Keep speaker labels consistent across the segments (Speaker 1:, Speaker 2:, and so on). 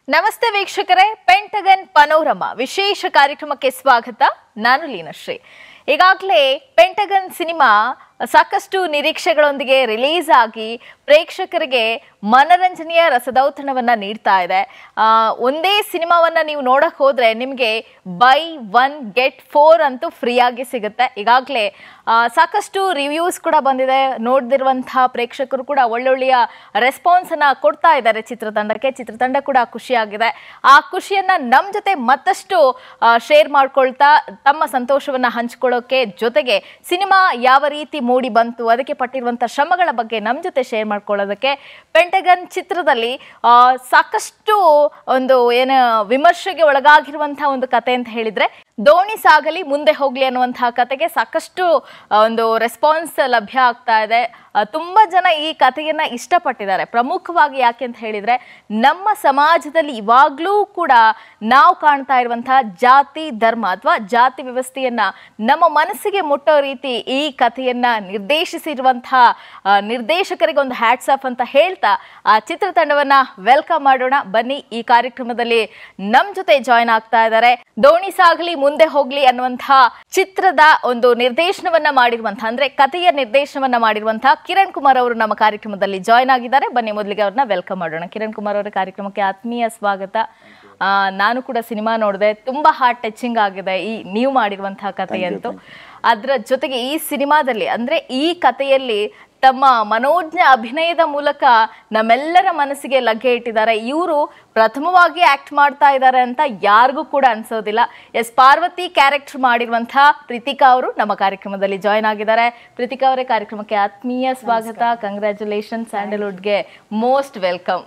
Speaker 1: ನಮಸ್ತೆ ವೀಕ್ಷಕರೇ ಪೆಂಟಗನ್ ಪನೋರಮ ವಿಶೇಷ ಕಾರ್ಯಕ್ರಮಕ್ಕೆ ಸ್ವಾಗತ ನಾನು ಲೀನಶ್ರೀ ಈಗಾಗಲೇ ಪೆಂಟಗನ್ ಸಿನಿಮಾ ಸಾಕಷ್ಟು ನಿರೀಕ್ಷೆಗಳೊಂದಿಗೆ ರಿಲೀಸ್ ಆಗಿ ಪ್ರೇಕ್ಷಕರಿಗೆ ಮನರಂಜನೆಯ ರಸದೌತಣವನ್ನ ನೀಡ್ತಾ ಇದೆ ಆ, ಒಂದೇ ಸಿನಿಮಾವನ್ನ ನೀವು ನೋಡಕ್ ಹೋದ್ರೆ ನಿಮಗೆ ಬೈ ಒನ್ ಗೆಟ್ ಫೋರ್ ಅಂತೂ ಫ್ರೀ ಆಗಿ ಸಿಗುತ್ತೆ ಈಗಾಗಲೇ ಸಾಕಷ್ಟು ರಿವ್ಯೂಸ್ ಕೂಡ ಬಂದಿದೆ ನೋಡ್ದಿರುವಂತಹ ಪ್ರೇಕ್ಷಕರು ಕೂಡ ಒಳ್ಳೊಳ್ಳೆಯ ರೆಸ್ಪಾನ್ಸ್ ಅನ್ನ ಕೊಡ್ತಾ ಇದ್ದಾರೆ ಚಿತ್ರತಂಡಕ್ಕೆ ಚಿತ್ರತಂಡ ಕೂಡ ಖುಷಿಯಾಗಿದೆ ಆ ಖುಷಿಯನ್ನ ನಮ್ ಜೊತೆ ಮತ್ತಷ್ಟು ಶೇರ್ ಮಾಡ್ಕೊಳ್ತಾ ತಮ್ಮ ಸಂತೋಷವನ್ನ ಹಂಚ್ಕೊಳ್ಳೋಕೆ ಜೊತೆಗೆ ಸಿನಿಮಾ ಯಾವ ರೀತಿ ಮೂಡಿ ಬಂತು ಅದಕ್ಕೆ ಪಟ್ಟಿರುವಂತಹ ಶ್ರಮಗಳ ಬಗ್ಗೆ ನಮ್ ಜೊತೆ ಶೇರ್ ಮಾಡ್ಕೊಳ್ಳೋದಕ್ಕೆ ಪೆಂಟಗನ್ ಚಿತ್ರದಲ್ಲಿ ಆ, ಸಾಕಷ್ಟು ಒಂದು ಏನು ವಿಮರ್ಶೆಗೆ ಒಳಗಾಗಿರುವಂತಹ ಒಂದು ಕತೆ ಅಂತ ಹೇಳಿದ್ರೆ ದೋಣಿ ಸಾಗಲಿ ಮುಂದೆ ಹೋಗ್ಲಿ ಅನ್ನುವಂತಹ ಕತೆಗೆ ಸಾಕಷ್ಟು ಆ, ಒಂದು ರೆಸ್ಪಾನ್ಸ್ ಲಭ್ಯ ಆಗ್ತಾ ಇದೆ ಆ, ತುಂಬಾ ಜನ ಈ ಕಥೆಯನ್ನ ಇಷ್ಟಪಟ್ಟಿದ್ದಾರೆ ಪ್ರಮುಖವಾಗಿ ಯಾಕೆ ಅಂತ ಹೇಳಿದ್ರೆ ನಮ್ಮ ಸಮಾಜದಲ್ಲಿ ಇವಾಗ್ಲೂ ಕೂಡ ನಾವು ಕಾಣ್ತಾ ಇರುವಂತಹ ಜಾತಿ ಧರ್ಮ ಅಥವಾ ಜಾತಿ ವ್ಯವಸ್ಥೆಯನ್ನ ನಮ್ಮ ಮನಸ್ಸಿಗೆ ಮುಟ್ಟೋ ರೀತಿ ಈ ಕಥೆಯನ್ನ ನಿರ್ದೇಶಿಸಿರುವಂತಹ ಆ, ನಿರ್ದೇಶಕರಿಗೆ ಒಂದು ಹ್ಯಾಟ್ಸ್ ಆಫ್ ಅಂತ ಹೇಳ್ತಾ ಆ ಚಿತ್ರತಂಡವನ್ನ ವೆಲ್ಕಮ್ ಮಾಡೋಣ ಬನ್ನಿ ಈ ಕಾರ್ಯಕ್ರಮದಲ್ಲಿ ನಮ್ ಜೊತೆ ಜಾಯ್ನ್ ಆಗ್ತಾ ಇದ್ದಾರೆ ದೋಣಿ ಸಾಗಲಿ ಮುಂದೆ ಹೋಗ್ಲಿ ಅನ್ನುವಂತಹ ಚಿತ್ರದ ಒಂದು ನಿರ್ದೇಶನವನ್ನ ಮಾಡಿರುವಂತಹ ಅಂದ್ರೆ ಕಥೆಯ ನಿರ್ದೇಶನವನ್ನ ಮಾಡಿರುವಂತಹ ಕಿರಣ್ ಕುಮಾರ್ ಅವರು ನಮ್ಮ ಕಾರ್ಯಕ್ರಮದಲ್ಲಿ ಜಾಯ್ನ್ ಆಗಿದ್ದಾರೆ ಬನ್ನಿ ಮೊದಲಿಗೆ ಅವ್ರನ್ನ ವೆಲ್ಕಮ್ ಮಾಡೋಣ ಕಿರಣ್ ಕುಮಾರ್ ಅವರ ಕಾರ್ಯಕ್ರಮಕ್ಕೆ ಆತ್ಮೀಯ ಸ್ವಾಗತ ಆ, ನಾನು ಕೂಡ ಸಿನಿಮಾ ನೋಡಿದೆ ತುಂಬಾ ಹಾರ್ಟ್ ಟಚಿಂಗ್ ಆಗಿದೆ ಈ ನೀವು ಮಾಡಿರುವಂತಹ ಕಥೆಯಂತೂ ಅದರ ಜೊತೆಗೆ ಈ ಸಿನಿಮಾದಲ್ಲಿ ಅಂದ್ರೆ ಈ ಕಥೆಯಲ್ಲಿ ತಮ್ಮ ಮನೋಜ್ಞ ಅಭಿನಯದ ಮೂಲಕ ನಮ್ಮೆಲ್ಲರ ಮನಸ್ಸಿಗೆ ಲಗ್ಗೆ ಇಟ್ಟಿದ್ದಾರೆ ಇವರು ಪ್ರಥಮವಾಗಿ ಆಕ್ಟ್ ಮಾಡ್ತಾ ಇದ್ದಾರೆ ಅಂತ ಯಾರಿಗೂ ಕೂಡ ಅನ್ಸೋದಿಲ್ಲ ಎಸ್ ಪಾರ್ವತಿ ಕ್ಯಾರೆಕ್ಟರ್ ಮಾಡಿರುವಂತಹ ಪ್ರೀತಿಕಾ ಅವರು ನಮ್ಮ ಕಾರ್ಯಕ್ರಮದಲ್ಲಿ ಜಾಯ್ನ್ ಆಗಿದ್ದಾರೆ ಪ್ರೀತಿಕಾ ಅವರೇ ಕಾರ್ಯಕ್ರಮಕ್ಕೆ ಆತ್ಮೀಯ ಸ್ವಾಗತ ಕಂಗ್ರ್ಯಾಚುಲೇಷನ್ ಸ್ಯಾಂಡಲ್ವುಡ್ಗೆ ಮೋಸ್ಟ್ ವೆಲ್ಕಮ್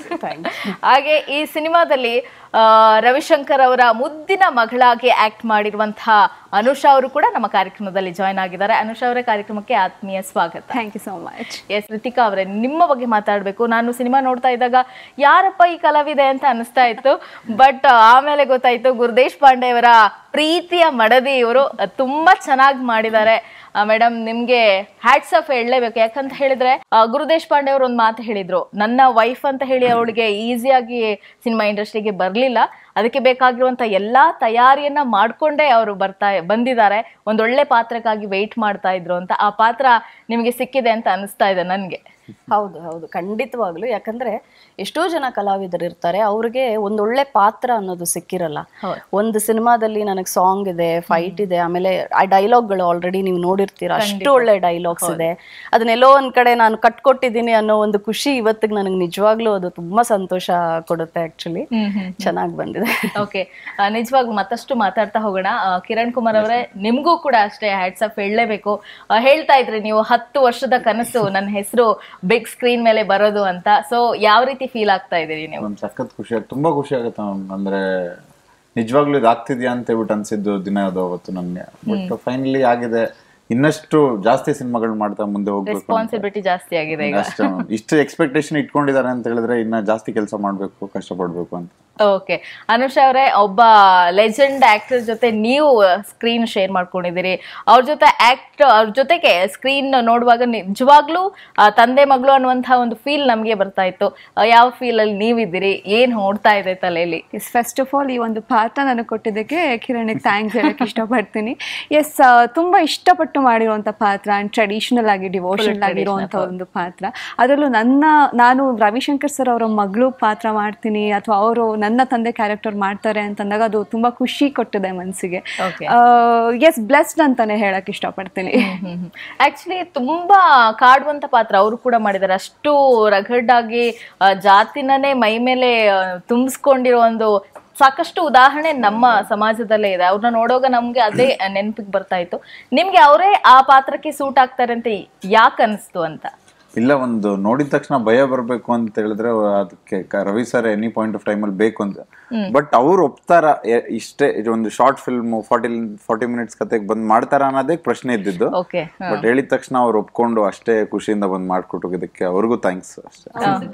Speaker 1: ಹಾಗೆ ಈ ಸಿನಿಮಾದಲ್ಲಿ ಆ, ರವಿಶಂಕರ್ ಅವರ ಮುದ್ದಿನ ಮಗಳಾಗಿ ಆಕ್ಟ್ ಮಾಡಿರುವಂತಹ ಅನುಷಾ ಅವರು ಕೂಡ ನಮ್ಮ ಕಾರ್ಯಕ್ರಮದಲ್ಲಿ ಜಾಯ್ನ್ ಆಗಿದ್ದಾರೆ ಅನುಷಾ ಅವರೇ ಕಾರ್ಯಕ್ರಮಕ್ಕೆ ಆತ್ಮೀಯ ಸ್ವಾಗತ
Speaker 2: thank you so much
Speaker 1: yes Ritika ಅವರೇ ನಿಮ್ಮ ಬಗ್ಗೆ ಮಾತಾಡ್ಬೇಕು ನಾನು ಸಿನಿಮಾ ನೋಡ್ತಾ ಇದ್ದಾಗ ಯಾರಪ್ಪ ಈ ಕಲಾವಿದೆ ಅಂತ ಅನಿಸ್ತಾ ಇತ್ತು ಬಟ್ ಆಮೇಲೆ ಗೊತ್ತಾಯ್ತು ಗುರುದೇಶ್ ಪಾಂಡೆ ಅವರ ಪ್ರೀತಿಯ ಮಡದಿ ಇವರು ತುಂಬಾ ಚೆನ್ನಾಗಿ ಮಾಡಿದ್ದಾರೆ ಮೇಡಮ್ ನಿಮ್ಗೆ ಹ್ಯಾಟ್ಸ್ ಆಫ್ ಹೇಳಲೇಬೇಕು ಯಾಕಂತ ಹೇಳಿದ್ರೆ ಆ, ಗುರುದೇಶ್ ಪಾಂಡೆ ಅವರು ಒಂದು ಮಾತು ಹೇಳಿದ್ರು ನನ್ನ ವೈಫ್ ಅಂತ ಹೇಳಿ ಅವಳಿಗೆ ಈಸಿಯಾಗಿ ಸಿನಿಮಾ ಇಂಡಸ್ಟ್ರಿಗೆ ಬರ್ಲಿಲ್ಲ ಅದಕ್ಕೆ ಬೇಕಾಗಿರುವಂತ ಎಲ್ಲಾ ತಯಾರಿಯನ್ನ ಮಾಡ್ಕೊಂಡೇ ಅವರು ಬರ್ತಾ ಬಂದಿದ್ದಾರೆ ಒಂದೊಳ್ಳೆ ಪಾತ್ರಕ್ಕಾಗಿ ವೆಯ್ಟ್ ಮಾಡ್ತಾ ಇದ್ರು ಅಂತ ಆ ಪಾತ್ರ ನಿಮಗೆ ಸಿಕ್ಕಿದೆ ಅಂತ ಅನಿಸ್ತಾ ಇದೆ ನನ್ಗೆ
Speaker 2: ಹೌದು ಹೌದು ಖಂಡಿತವಾಗ್ಲು ಯಾಕಂದ್ರೆ ಎಷ್ಟೋ ಜನ ಕಲಾವಿದರು ಇರ್ತಾರೆ ಅವ್ರಿಗೆ ಒಂದೊಳ್ಳೆ ಪಾತ್ರ ಅನ್ನೋದು ಸಿಕ್ಕಿರಲ್ಲ
Speaker 1: ಹೌದು.
Speaker 2: ಒಂದು ಸಿನಿಮಾದಲ್ಲಿ ನನಗೆ ಸಾಂಗ್ ಇದೆ ಫೈಟ್ ಇದೆ ಆಮೇಲೆ ಆ ಡೈಲಾಗ್ಗಳು ಆಲ್ರೆಡಿ ನೀವು ನೋಡಿರ್ತೀರಾ ಅಷ್ಟು ಒಳ್ಳೆ ಡೈಲಾಗ್ಸ್ ಇದೆ ಅದನ್ನೆಲ್ಲೋ ಒಂದ್ ಕಡೆ ನಾನು ಕಟ್ಕೊಟ್ಟಿದ್ದೀನಿ ಅನ್ನೋ ಒಂದು ಖುಷಿ ಇವತ್ತಿಗೆ ನನಗೆ ನಿಜವಾಗ್ಲೂ ಅದು ತುಂಬಾ ಸಂತೋಷ ಕೊಡುತ್ತೆ ಆಕ್ಚುಲಿ ಚೆನ್ನಾಗಿ ಬಂದಿದೆ
Speaker 1: ಓಕೆ ನಿಜವಾಗ್ ಮತ್ತಷ್ಟು ಮಾತಾಡ್ತಾ ಹೋಗೋಣ ಆ, ಕಿರಣ್ ಕುಮಾರ್ ಅವರೇ ನಿಮ್ಗೂ ಕೂಡ ಅಷ್ಟೇ ಹ್ಯಾಟ್ಸ್ ಆಫ್ ಹೇಳಲೇಬೇಕು ಹೇಳ್ತಾ ಇದ್ರಿ ನೀವು ಹತ್ತು ವರ್ಷದ ಕನಸು ನನ್ನ ಹೆಸರು ಬಿಗ್ ಸ್ಕ್ರೀನ್ ಮೇಲೆ ಬರೋದು ಅಂತ ಸೊ ಯಾವ ರೀತಿ ಫೀಲ್ ಆಗ್ತಾ ಇದೀರಿ ನೀವು
Speaker 3: ಒಂದ್ ಸಖತ್ ಖುಷಿ ಆಗುತ್ತೆ ತುಂಬಾ ಖುಷಿ ಆಗುತ್ತೆ ಮ್ಯಾಮ್ ಅಂದ್ರೆ ನಿಜವಾಗ್ಲೂ ಇದು ಆಗ್ತಿದ್ಯಾ ಅಂತ ಹೇಳ್ಬಿಟ್ಟು ಅನ್ಸಿದ್ದು ದಿನ ಅದು ಅವತ್ತು ನನ್ಗೆ ಬಟ್ ಫೈನಲಿ ಆಗಿದೆ ಇನ್ನಷ್ಟು ಜಾಸ್ತಿ ಸಿನಿಮಾಗಳು ಮಾಡ್ತಾ ಮುಂದೆ ಹೋಗ್ಬೇಕು ಅಂತ.
Speaker 1: ರೆಸ್ಪಾನ್ಸಿಬಿಲಿಟಿ ಜಾಸ್ತಿ ಆಗಿದೆ ಈಗ
Speaker 3: ಅಷ್ಟೇ ma'am. ಇಷ್ಟು ಎಕ್ಸ್ಪೆಕ್ಟೇಷನ್ ಇಟ್ಕೊಂಡಿದ್ದಾರೆ ಅಂತ ಹೇಳಿದ್ರೆ ಇನ್ನ ಜಾಸ್ತಿ ಕೆಲಸ ಮಾಡ್ಬೇಕು ಕಷ್ಟಪಡ್ಬೇಕು ಅಂತ
Speaker 1: ಓಕೆ ಅನುಷಾ ಅವರೇ ಒಬ್ಬ ಲೆಜೆಂಡ್ ಆಕ್ಟರ್ ಜೊತೆ ನೀವು ಸ್ಕ್ರೀನ್ ಶೇರ್ ಮಾಡ್ಕೊಂಡಿದ್ದೀರಿ ಅವ್ರ ಜೊತೆ ಆಕ್ಟ್ ಅವ್ರ ಜೊತೆಗೆ ಸ್ಕ್ರೀನ್ ನೋಡುವಾಗ ನಿಜವಾಗ್ಲೂ ಆ, ತಂದೆ ಮಗಳು ಅನ್ನುವಂತಹ ಒಂದು ಫೀಲ್ ನಮಗೆ ಬರ್ತಾ ಇತ್ತು ಆ, ಯಾವ ಫೀಲ್ ಅಲ್ಲಿ ನೀವಿದ್ದೀರಿ ಏನ್ ಓಡ್ತಾ ಇದೆ ತಲೆಯಲ್ಲಿ
Speaker 4: ಎಸ್ ಫಸ್ಟ್ ಆಫ್ ಆಲ್ ಈ ಒಂದು ಪಾತ್ರ ನನಗೆ ಕೊಟ್ಟಿದ್ದಕ್ಕೆ ಕಿರಣ್ಗೆ ಥ್ಯಾಂಕ್ಸ್ ಹೇಳಕ್ಕೆ ಇಷ್ಟಪಡ್ತೀನಿ ಎಸ್ ತುಂಬ ಇಷ್ಟಪಟ್ಟು ಮಾಡಿರುವಂಥ ಪಾತ್ರ ಆ್ಯಂಡ್ ಟ್ರೆಡಿಷನಲ್ ಆಗಿ ಡಿವೋಷನಲ್ ಆಗಿರುವಂಥ ಒಂದು ಪಾತ್ರ ಅದರಲ್ಲೂ ನನ್ನ ನಾನು ರವಿಶಂಕರ್ ಸರ್ ಅವರ ಮಗಳು ಪಾತ್ರ ಮಾಡ್ತೀನಿ ಅಥವಾ ಅವರು ನನ್ನ ತಂದೆ ಕ್ಯಾರೆಕ್ಟರ್ ಮಾಡ್ತಾರೆ ಅಂತಂದಾಗ ಅದು ತುಂಬ ಖುಷಿ ಕೊಟ್ಟಿದೆ ಮನಸ್ಸಿಗೆ
Speaker 1: Okay.
Speaker 4: ಎಸ್ ಬ್ಲೆಸ್ಡ್ ಅಂತಾನೆ ಹೇಳಕ್ ಇಷ್ಟಪಡ್ತೀನಿ
Speaker 1: ಆಕ್ಚುಲಿ ತುಂಬಾ ಕಾಡುವಂತ ಪಾತ್ರ ಅವರು ಕೂಡ ಮಾಡಿದ್ದಾರೆ ಅಷ್ಟು ರಗಡ್ ಆಗಿ ಆ, ಜಾತಿನನೇ ಮೈ ಮೇಲೆ ಆ, ತುಂಬಿಸ್ಕೊಂಡಿರೋ ಒಂದು ಸಾಕಷ್ಟು ಉದಾಹರಣೆ ನಮ್ಮ ಸಮಾಜದಲ್ಲೇ ಇದೆ ಅವ್ರನ್ನ ನೋಡುವಾಗ ನಮ್ಗೆ ಅದೇ ನೆನಪಿಗೆ ಬರ್ತಾ ಇತ್ತು ನಿಮ್ಗೆ ಅವರೇ ಆ ಪಾತ್ರಕ್ಕೆ ಸೂಟ್ ಆಗ್ತಾರೆ ಅಂತ ಯಾಕೆ ಅನಿಸ್ತು ಅಂತ
Speaker 3: ಇಲ್ಲ ಒಂದು ನೋಡಿದ ತಕ್ಷಣ ಭಯ ಬರ್ಬೇಕು ಅಂತ ಹೇಳಿದ್ರೆ ಅದಕ್ಕೆ ಕ- Ravi sir any point of time ಅಲ್ಲಿ ಬೇಕು ಅಂತ ಬಟ್ ಅವ್ರು ಒಪ್ತಾರ ಎ- ಇಷ್ಟೇ ಇದು ಒಂದು short film forty forty minutes ಕತೆಗೆ ಬಂದ್ ಮಾಡ್ತಾರ ಅನ್ನೋದೇ ಪ್ರಶ್ನೆ ಇದ್ದಿದ್ದು
Speaker 1: ಓಕೆ
Speaker 3: ಬಟ್ ಹೇಳಿದ ತಕ್ಷಣ ಅವ್ರು ಒಪ್ಕೊಂಡು ಅಷ್ಟೇ ಖುಷಿಯಿಂದ ಬಂದ್ ಮಾಡ್ಕೊಟ್ಟೋಗಿದ್ದಕ್ಕೆ ಅವ್ರಿಗೂ ಥ್ಯಾಂಕ್ಸ್ ಅಷ್ಟೇ